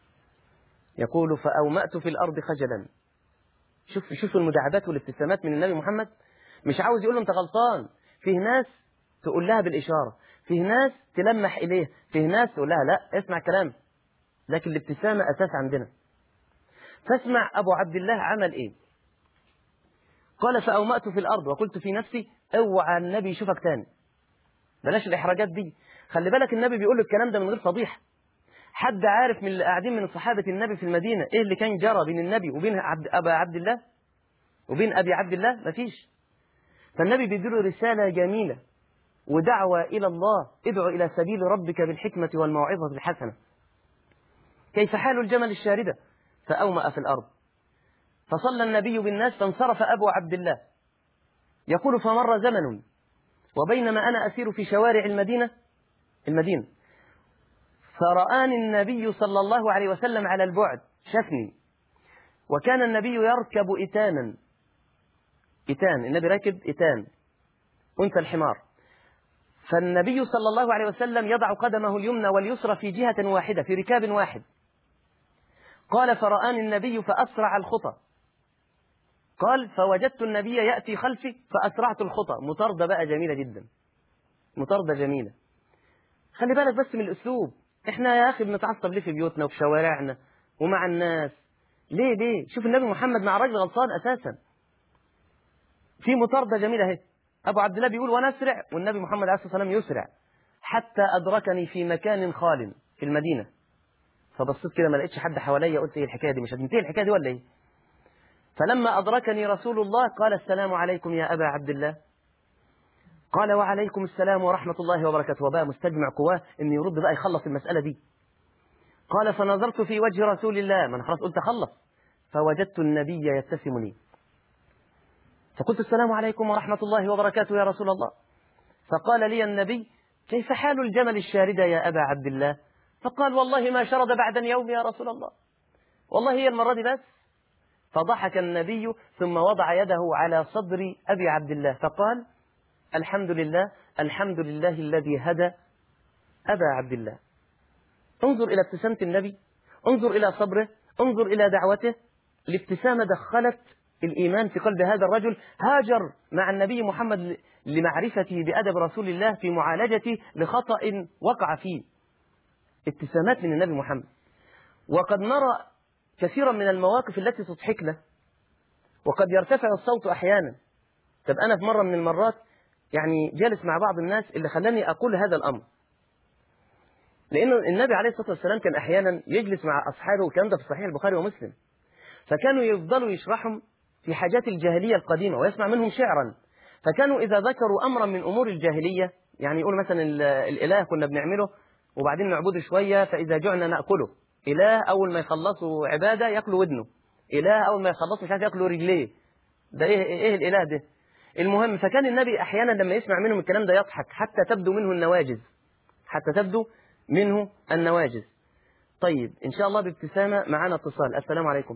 يقول فأومأت في الأرض خجلا شوف شوف المداعبات والابتسامات من النبي محمد مش عاوز يقول له أنت غلطان فيه ناس تقول لها بالإشارة فيه ناس تلمح إليه فيه ناس تقول لها لا اسمع كلام لكن الابتسامة أساس عندنا فاسمع أبو عبد الله عمل إيه قال فأومأت في الأرض وقلت في نفسي اوعى النبي يشوفك تاني بلاش الإحراجات دي خلي بالك النبي بيقول له الكلام ده من غير فضيحة حد عارف من اللي قاعدين من صحابة النبي في المدينة إيه اللي كان جرى بين النبي وبين عبد أبا عبد الله وبين أبي عبد الله مفيش فالنبي بيديله رسالة جميلة ودعوة إلى الله ادعو إلى سبيل ربك بالحكمة والموعظة الحسنة كيف حال الجمل الشاردة فأومأ في الأرض فصلى النبي بالناس فانصرف أبو عبد الله يقول فمر زمن وبينما أنا أسير في شوارع المدينة المدينة فرآني النبي صلى الله عليه وسلم على البعد شافني وكان النبي يركب إتانا إتان النبي راكب إتان أنثى الحمار فالنبي صلى الله عليه وسلم يضع قدمه اليمنى واليسرى في جهة واحدة في ركاب واحد قال فرآني النبي فأسرع الخطى قال فوجدت النبي يأتي خلفي فأسرعت الخطى مطاردة بقى جميلة جدا مطاردة جميلة خلي بالك بس من الأسلوب احنا يا أخي بنتعصب ليه في بيوتنا وفي شوارعنا ومع الناس ليه ليه شوف النبي محمد مع الراجل غلطان أساسا في مطاردة جميلة اهي أبو عبد الله بيقول ونسرع والنبي محمد عليه الصلاة والسلام يسرع حتى أدركني في مكان خال في المدينة فبصيت كده ما لقيتش حد حواليا قلت ايه الحكايه دي مش هتنتهي الحكايه دي ولا ايه فلما ادركني رسول الله قال السلام عليكم يا ابا عبد الله قال وعليكم السلام ورحمه الله وبركاته وبقى مستجمع قواه ان يرد بقى يخلص المساله دي قال فنظرت في وجه رسول الله ما انا خلاص قلت خلص فوجدت النبي يبتسم لي فقلت السلام عليكم ورحمه الله وبركاته يا رسول الله فقال لي النبي كيف حال الجمل الشاردة يا أبا عبد الله فقال والله ما شرد بعد اليوم يا رسول الله والله هي المرة دي بس فضحك النبي ثم وضع يده على صدر أبي عبد الله فقال الحمد لله الحمد لله الذي هدى أبا عبد الله انظر إلى ابتسامة النبي انظر إلى صبره انظر إلى دعوته الابتسامة دخلت الإيمان في قلب هذا الرجل هاجر مع النبي محمد لمعرفته بأدب رسول الله في معالجته لخطأ وقع فيه ابتسامات من النبي محمد وقد نرى كثيرا من المواقف التي تضحكنا وقد يرتفع الصوت أحيانا طب أنا في مرة من المرات يعني جالس مع بعض الناس اللي خلاني أقول هذا الأمر لأن النبي عليه الصلاة والسلام كان أحيانا يجلس مع أصحابه والكلام ده في صحيح البخاري ومسلم فكانوا يفضلوا يشرحهم في حاجات الجاهلية القديمة ويسمع منهم شعرا فكانوا إذا ذكروا أمرا من أمور الجاهلية يعني يقول مثلا الإله كنا بنعمله وبعدين نعبده شوية فإذا جعنا نأكله إله أول ما يخلصوا عبادة يأكلوا ودنه إله أول ما يخلصوا مش عارف يأكلوا رجليه ده إيه, إيه الإله ده المهم فكان النبي أحيانا لما يسمع منهم الكلام ده يضحك حتى تبدو منه النواجز حتى تبدو منه النواجز طيب إن شاء الله بابتسامة معنا اتصال السلام عليكم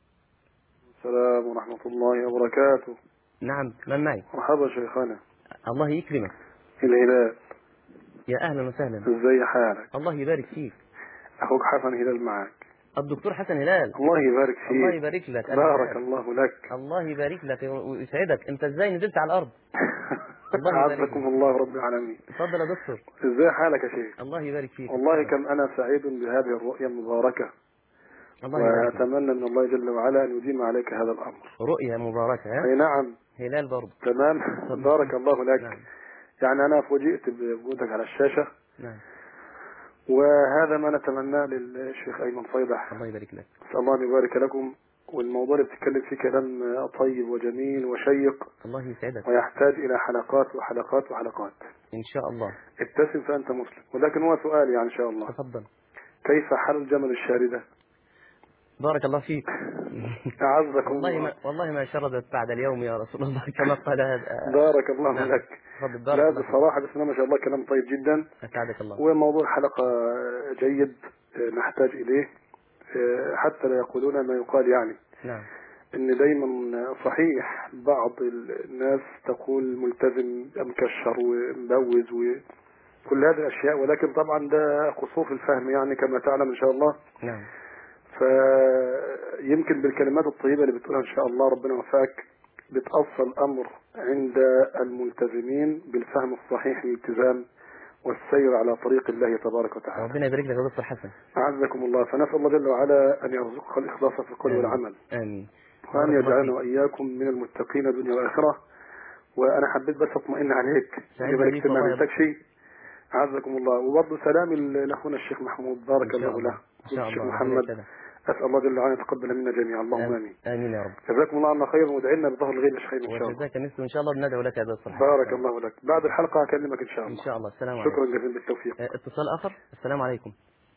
السلام ورحمة الله وبركاته نعم من معي مرحبا شيخنا الله يكرمك الهلال يا أهلا وسهلا ازاي حالك الله يبارك فيك اخوك حسن هلال معك الدكتور حسن هلال الله يبارك فيك الله يبارك لك أهلا بارك وسهلا. الله لك الله يبارك لك ويسعدك انت ازاي نزلت على الارض الله يبارك عزكم الله رب العالمين اتفضل يا دكتور ازاي حالك يا شيخ الله يبارك فيك والله كم انا سعيد بهذه الرؤيا المباركة الله يبارك فيك. واتمنى من الله جل وعلا ان يديم عليك هذا الامر رؤيا مباركة ها اي نعم هلال برضه تمام بارك الله لك نعم يعني انا فوجئت بوجودك على الشاشة نعم وهذا ما نتمناه للشيخ ايمن صيدح الله يبارك لك نسأل الله أن يبارك لكم والموضوع اللي بتتكلم فيه كلام طيب وجميل وشيق الله يسعدك ويحتاج إلى حلقات وحلقات وحلقات ان شاء الله ابتسم فأنت مسلم ولكن هو سؤال يعني إن شاء الله تفضل كيف حل الجمل الشاردة بارك الله فيك أعزكم والله الله ما والله ما شردت بعد اليوم يا رسول الله كما قال هذا بارك الله نعم. لك تفضل بارك لا الله فيك. بصراحة بسم الله ما شاء الله كلام طيب جدا اسعدك الله وموضوع الحلقة جيد نحتاج إليه حتى لا يقولون ما يقال يعني نعم ان دايما صحيح بعض الناس تقول ملتزم مكشر ومبوز وكل هذه الاشياء ولكن طبعا ده قصور في الفهم يعني كما تعلم ان شاء الله نعم فيمكن بالكلمات الطيبه اللي بتقولها ان شاء الله ربنا يوفقك بتأصل الامر عند الملتزمين بالفهم الصحيح للالتزام والسير على طريق الله تبارك وتعالى ربنا يبارك لك يا دكتور حسن أعزكم الله فنسأل الله جل وعلا أن يرزقك الإخلاص في القول آمين. والعمل امين وأن بارك الله يجعلنا فيك. وإياكم من المتقين دنيا وآخرة وأنا حبيت بس أطمئن عليك سعيد يبارك بيك في ما والله يا منتك شيء أعزكم الله وبرضه سلامي لأخونا الشيخ محمود بارك إن شاء الله الله. له ان شاء الشيخ الله محمد ربنا يسعدك. أسأل الله جل وعلا أن يتقبل منا جميعا اللهم آمين امين يا رب جزاكم الله عنا خيرا وادعينا بظهر الغيب خير إن شاء الله وجزاك مثله ان شاء الله بندعو لك يا دكتور حسن بارك الله لك بعد الحلقة أكلمك إن شاء ان الله شاء الله السلام عليكم شكرا جزيلا بالتوفيق آه، اتصال اخر السلام عليكم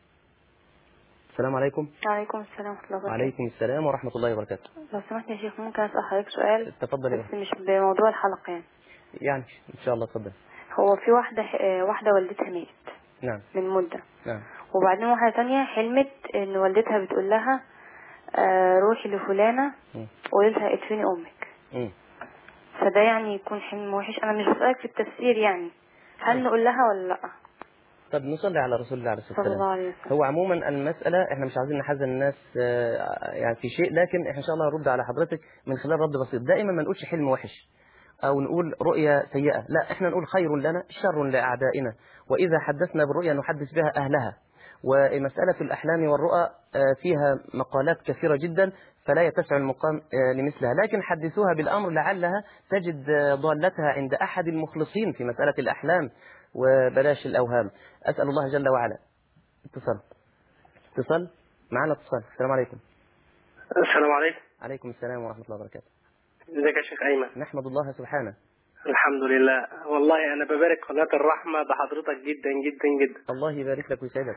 السلام عليكم وعليكم السلام ورحمة الله وبركاته وعليكم السلام ورحمة الله وبركاته لو سمحت يا شيخ ممكن أسأل حضرتك سؤال تفضل يا بس أخي. مش بموضوع الحلقة يعني يعني ان شاء الله تفضل هو في واحدة آه، واحدة والدتها ماتت نعم من مدة نعم وبعدين واحدة تانية حلمت إن والدتها بتقول لها آه، روحي لفلانة مم. وقولي لها ادفني أمك مم. فده يعني يكون حلم وحش أنا مش بسألك في التفسير يعني هل نقول لها ولا لأ طب نصلي على رسول الله عليه الصلاة صلى الله والسلام عليه وسلم هو عموما المسألة احنا مش عايزين نحزن الناس آه، يعني في شيء لكن احنا ان شاء الله نرد على حضرتك من خلال رد بسيط دائما ما نقولش حلم وحش او نقول رؤيا سيئة لا احنا نقول خير لنا شر لأعدائنا واذا حدثنا بالرؤيا نحدث بها اهلها ومسألة الأحلام والرؤى آه، فيها مقالات كثيرة جدا فلا يتسع المقام آه، لمثلها لكن حدثوها بالأمر لعلها تجد آه، ضالتها عند أحد المخلصين في مسألة الأحلام وبلاش الأوهام أسأل الله جل وعلا اتصال اتصال معنا اتصال السلام عليكم السلام عليكم عليكم السلام ورحمة الله وبركاته ازيك يا شيخ ايمن نحمد الله سبحانه الحمد لله والله انا ببارك قناة الرحمة بحضرتك جدا جدا جدا الله يبارك لك ويسعدك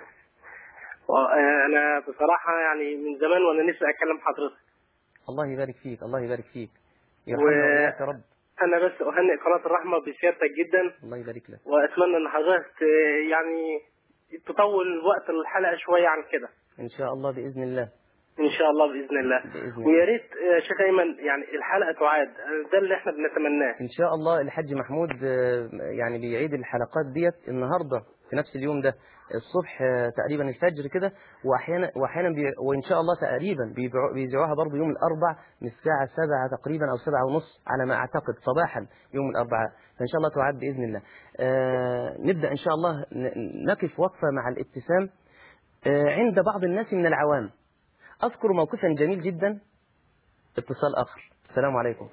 وانا بصراحة يعني من زمان وانا نفسي اكلم حضرتك الله يبارك فيك الله يبارك فيك و- يرحمنا وإياك يا رب انا بس اهنئ قناة الرحمة بسيادتك جدا الله يبارك لك واتمنى ان حضرتك ت- يعني تطول وقت الحلقة شوية عن كده إن شاء الله بإذن الله ان شاء الله باذن الله بإذن ويا الله ريت يا شيخ ايمن يعني الحلقة تعاد ده اللي احنا بنتمناه إن شاء الله الحاج محمود آه، يعني بيعيد الحلقات ديت النهاردة في نفس اليوم ده الصبح آه، تقريبا الفجر كده واحيانا واحيانا بي وان شاء الله تقريبا بيبيعوا- بيذيعوها برضه يوم الاربع من الساعه 7 تقريبا او 7 ونص على ما اعتقد صباحا يوم الاربعاء فان شاء الله تعاد باذن الله آه نبدا ان شاء الله ن- نقف وقفه مع الابتسام آه عند بعض الناس من العوام اذكر موقفا جميل جدا اتصال اخر السلام عليكم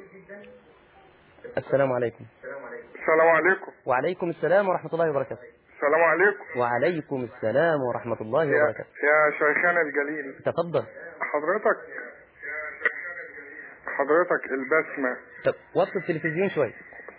السلام عليكم السلام عليكم وعليكم السلام ورحمه الله وبركاته السلام عليكم وعليكم السلام ورحمه الله يا, وبركاته يا شيخنا الجليل تفضل حضرتك حضرتك البسمة طب وطي التلفزيون شوي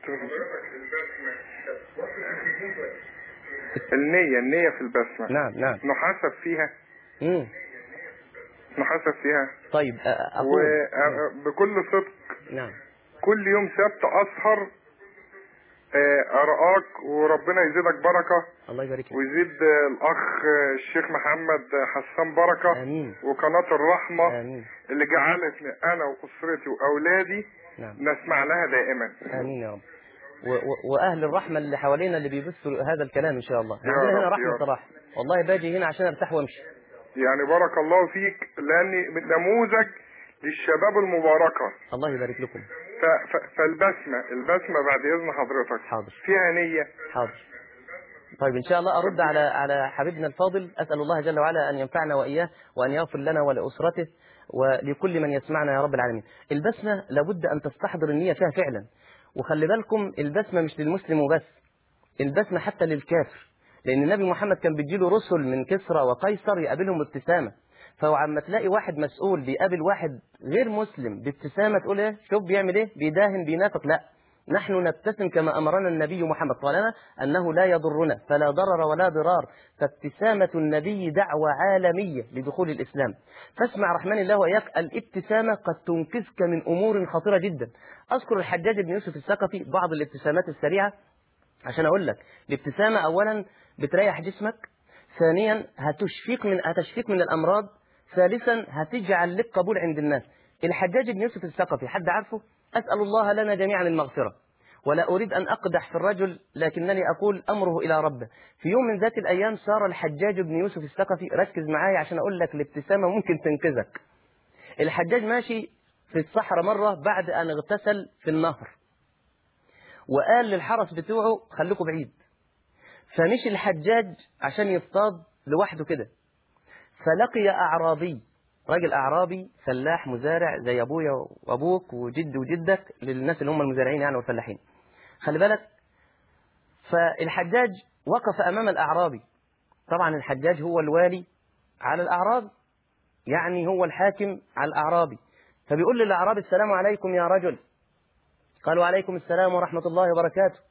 النية النية في البسمة نعم نعم نحاسب فيها مم. نحاسب فيها طيب أ- أ- أقول وبكل صدق نعم كل يوم سبت أسهر آه، أرقاك وربنا يزيدك بركة الله يبارك لك ويزيد آه، الأخ آه، الشيخ محمد حسان بركة آمين وقناة الرحمة آمين اللي جعلتني أنا وأسرتي وأولادي نعم نسمع لها دائما آمين يا رب و- و- وأهل الرحمة اللي حوالينا اللي بيبثوا هذا الكلام إن شاء الله يا عندنا هنا رب، يا رحمة رب. صراحة والله باجي هنا عشان أرتاح وأمشي يعني بارك الله فيك لاني نموذج للشباب المباركة الله يبارك لكم ف... ف... فالبسمة البسمة بعد اذن حضرتك حاضر فيها نية حاضر طيب إن شاء الله أرد على على حبيبنا الفاضل أسأل الله جل وعلا أن ينفعنا وإياه وأن يغفر لنا ولأسرته ولكل من يسمعنا يا رب العالمين البسمة لابد أن تستحضر النية فيها فعلا وخلي بالكم البسمة مش للمسلم وبس البسمة حتى للكافر لأن النبي محمد كان بيجيله رسل من كسرى وقيصر يقابلهم بابتسامة فهو عما تلاقي واحد مسؤول بيقابل واحد غير مسلم بابتسامة تقول ايه شوف بيعمل ايه بيداهن بينافق لا نحن نبتسم كما أمرنا النبي محمد طالما أنه لا يضرنا فلا ضرر ولا ضرار فابتسامة النبي دعوة عالمية لدخول الإسلام فاسمع رحمن الله وإياك الابتسامة قد تنقذك من أمور خطيرة جدا أذكر الحجاج بن يوسف الثقفي بعض الابتسامات السريعة عشان أقول لك الابتسامة أولا بتريح جسمك ثانيا هتشفيك من هتشفيك من الأمراض ثالثا هتجعل لك قبول عند الناس الحجاج بن يوسف الثقفي حد عارفه أسأل الله لنا جميعا المغفرة ولا أريد أن أقدح في الرجل لكنني أقول أمره إلى ربه في يوم من ذات الأيام صار الحجاج بن يوسف الثقفي ركز معايا عشان أقول لك الابتسامة ممكن تنقذك الحجاج ماشي في الصحراء مرة بعد أن اغتسل في النهر وقال للحرس بتوعه خليكم بعيد فمشي الحجاج عشان يصطاد لوحده كده فلقي أعرابي راجل أعرابي فلاح مزارع زي أبويا وأبوك وجد وجدك للناس اللي هم المزارعين يعني والفلاحين خلي بالك فالحجاج وقف أمام الأعرابي طبعا الحجاج هو الوالي على الأعراب يعني هو الحاكم على الأعرابي فبيقول للأعرابي السلام عليكم يا رجل قالوا عليكم السلام ورحمة الله وبركاته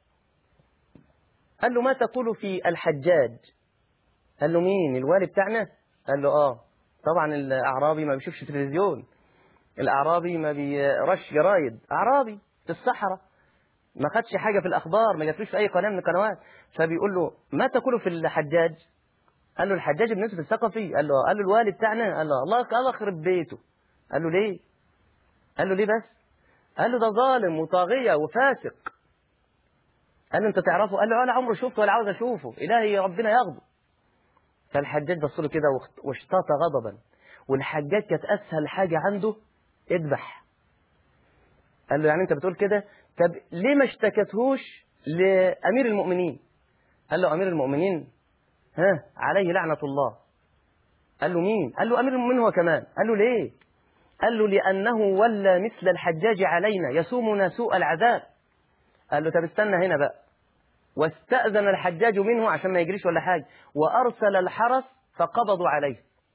قال له ما تقول في الحجاج قال له مين الوالي بتاعنا قال له اه طبعا الاعرابي ما بيشوفش تلفزيون الاعرابي ما بيقراش جرايد اعرابي في الصحراء ما خدش حاجه في الاخبار ما جاتلوش في اي قناه من القنوات فبيقول له ما تقول في الحجاج قال له الحجاج بن يوسف الثقفي قال له قال له الوالد بتاعنا قال له الله الله يخرب بيته قال له ليه قال له ليه بس قال له ده ظالم وطاغيه وفاسق قال له انت تعرفه قال له انا عمري شفته ولا عاوز اشوفه الهي ربنا يغضب فالحجاج بص له كده واشتاط غضبا والحجاج كانت اسهل حاجه عنده اذبح قال له يعني انت بتقول كده طب ليه ما اشتكتهوش لامير المؤمنين قال له امير المؤمنين ها عليه لعنه الله قال له مين قال له امير المؤمنين هو كمان قال له ليه قال له لانه ولى مثل الحجاج علينا يسومنا سوء العذاب قال له طب استنى هنا بقى واستأذن الحجاج منه عشان ما يجريش ولا حاجة وأرسل الحرس فقبضوا عليه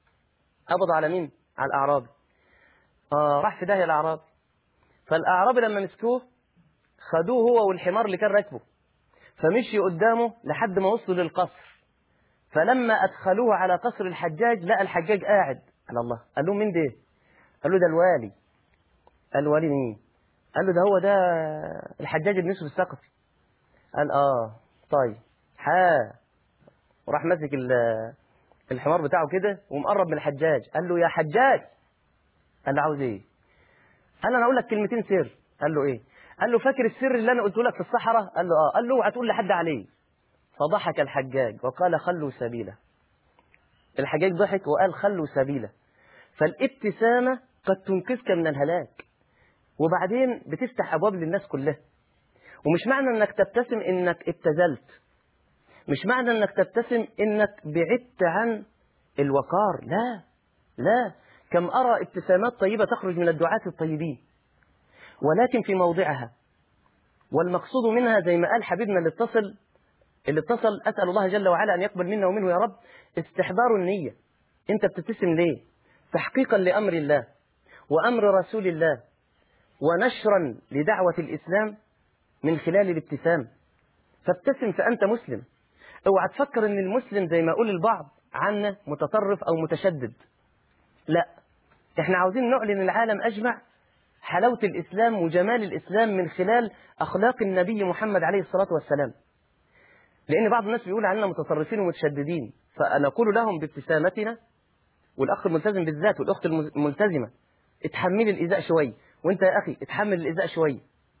قبضوا على مين؟ على الأعرابي آه راح في داهية الأعرابي فالأعرابي لما مسكوه خدوه هو والحمار اللي كان راكبه فمشي قدامه لحد ما وصلوا للقصر فلما أدخلوه على قصر الحجاج لقى الحجاج قاعد على الله قال له مين ده؟ قال له ده الوالي قال الوالي مين؟ قال له ده هو ده الحجاج بن يوسف الثقفي قال اه طيب ها وراح ماسك الحمار بتاعه كده ومقرب من الحجاج قال له يا حجاج قال له عاوز ايه قال انا اقول لك كلمتين سر قال له ايه قال له فاكر السر اللي انا قلته لك في الصحراء قال له اه قال له اوعى تقول لحد عليه فضحك الحجاج وقال خلوا سبيله الحجاج ضحك وقال خلوا سبيله فالابتسامه قد تنقذك من الهلاك وبعدين بتفتح ابواب للناس كلها ومش معنى انك تبتسم انك ابتذلت مش معنى انك تبتسم انك بعدت عن الوقار لا لا كم ارى ابتسامات طيبه تخرج من الدعاة الطيبين ولكن في موضعها والمقصود منها زي ما قال حبيبنا اللي اتصل اللي اتصل اسال الله جل وعلا ان يقبل منا ومنه يا رب استحضار النيه انت بتبتسم ليه تحقيقا لامر الله وامر رسول الله ونشرا لدعوه الاسلام من خلال الابتسام فابتسم فأنت مسلم اوعى تفكر ان المسلم زي ما يقول البعض عنا متطرف او متشدد لا احنا عاوزين نعلن العالم اجمع حلاوة الاسلام وجمال الاسلام من خلال اخلاق النبي محمد عليه الصلاة والسلام لان بعض الناس بيقول عننا متطرفين ومتشددين فنقول لهم بابتسامتنا والاخ الملتزم بالذات والاخت الملتزمة اتحملي الايذاء شوية وانت يا اخي اتحمل الايذاء شوية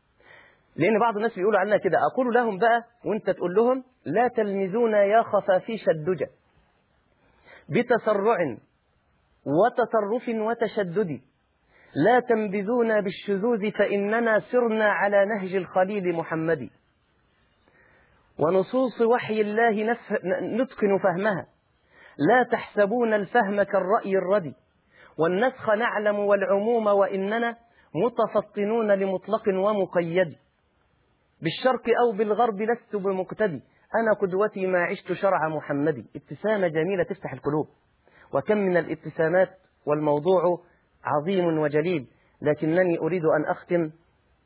لأن بعض الناس بيقولوا عنا كده أقول لهم بقى وأنت تقول لهم لا تلمزونا يا خفافيش الدجى بتسرع وتطرف وتشدد لا تنبذونا بالشذوذ فإننا سرنا على نهج الخليل محمد ونصوص وحي الله نتقن فهمها لا تحسبون الفهم كالرأي الردي والنسخ نعلم والعموم وإننا متفطنون لمطلق ومقيد بالشرق أو بالغرب لست بمقتدي أنا قدوتي ما عشت شرع محمد ابتسامة جميلة تفتح القلوب وكم من الابتسامات والموضوع عظيم وجليل لكنني أريد أن أختم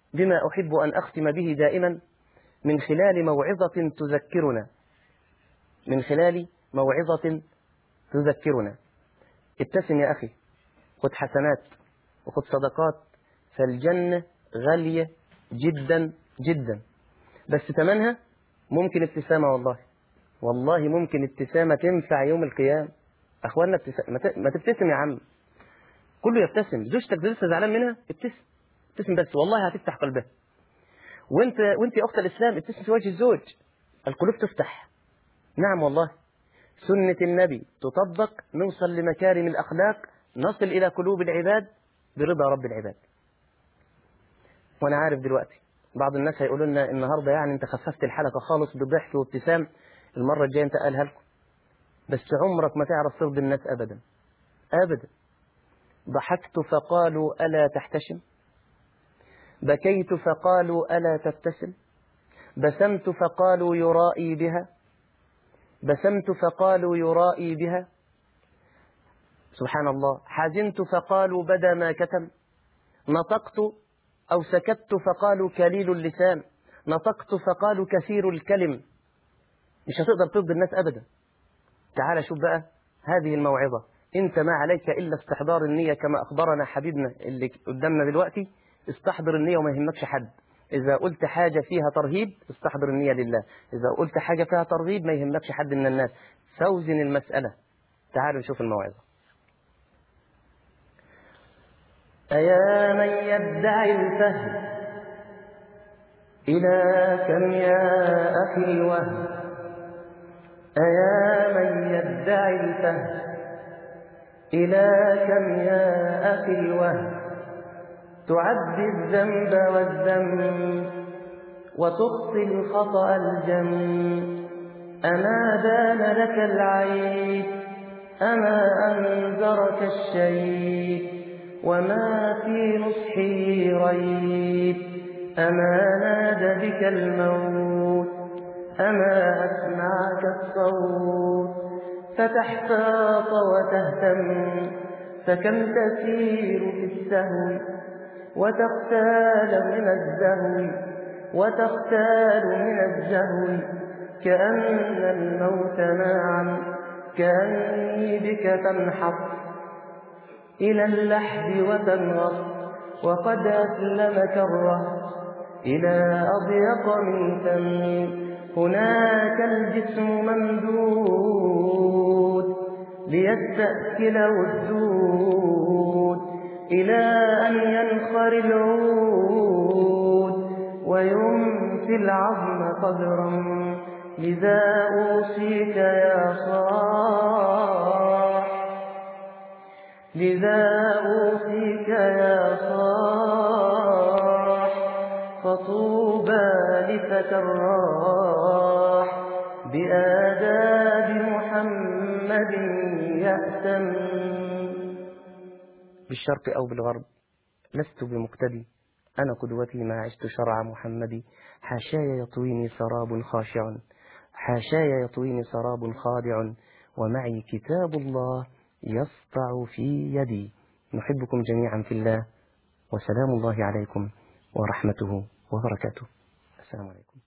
بما أحب أن أختم به دائما من خلال موعظة تذكرنا من خلال موعظة تذكرنا ابتسم يا أخي خذ حسنات وخذ صدقات فالجنة غالية جدا جدا بس ثمنها ممكن ابتسامة والله والله ممكن ابتسامة تنفع يوم القيامة أخواننا ابتسام ما ت- ما تبتسم يا عم كله يبتسم زوجتك لسه زعلان منها ابتسم ابتسم بس والله هتفتح قلبها وانت وانت يا اخت الاسلام ابتسم في وجه الزوج القلوب تفتح نعم والله سنة النبي تطبق نوصل لمكارم الأخلاق نصل إلى قلوب العباد برضا رب العباد وأنا عارف دلوقتي بعض الناس هيقولوا لنا النهاردة يعني أنت خففت الحلقة خالص بضحك وابتسام المرة الجاية أنت قالها لكم بس عمرك ما تعرف ترضي الناس أبدا أبدا ضحكت فقالوا ألا تحتشم بكيت فقالوا ألا تبتسم بسمت فقالوا يرائي بها بسمت فقالوا يرائي بها سبحان الله حزنت فقالوا بدا ما كتم نطقت أو سكت فقالوا كليل اللسان نطقت فقالوا كثير الكلم مش هتقدر ترضي الناس أبدا تعال شوف بقى هذه الموعظة انت ما عليك إلا استحضار النية كما أخبرنا حبيبنا اللي قدامنا دلوقتي استحضر النية وما يهمكش حد إذا قلت حاجة فيها ترهيب استحضر النية لله إذا قلت حاجة فيها ترغيب ما يهمكش حد من الناس فوزن المسألة تعالوا نشوف الموعظة أيا من يدعي الفهم إلى كم يا أخي الوهم أيا من يدعي الفهم إلى كم يا أخي الوهم تعدي الذنب والذنب وتخطي الخطأ الجم أما دان لك العيب أما أنذرك الشيب وما في نصحه ريب أما نادى بك الموت أما أسمعك الصوت فتحتاط وتهتم فكم تسير في السهو وتختال من الزهو وتختال من الزهو كأن الموت معا كأني بك تنحط إلى اللحد وتنغص وقد أسلمك الرهط إلى أضيق من فم هناك الجسم ممدود ليستأكله الدود إلى أن ينخر العود وينفي العظم قدرا لذا أوصيك يا صاح لذا أوصيك يا صاح فطوبى لفتى الراح بآداب محمد يأتم بالشرق أو بالغرب لست بمقتدي أنا قدوتي ما عشت شرع محمد حاشاي يطويني سراب خاشع حاشاي يطويني سراب خادع ومعي كتاب الله يسطع في يدي نحبكم جميعا في الله وسلام الله عليكم ورحمته وبركاته السلام عليكم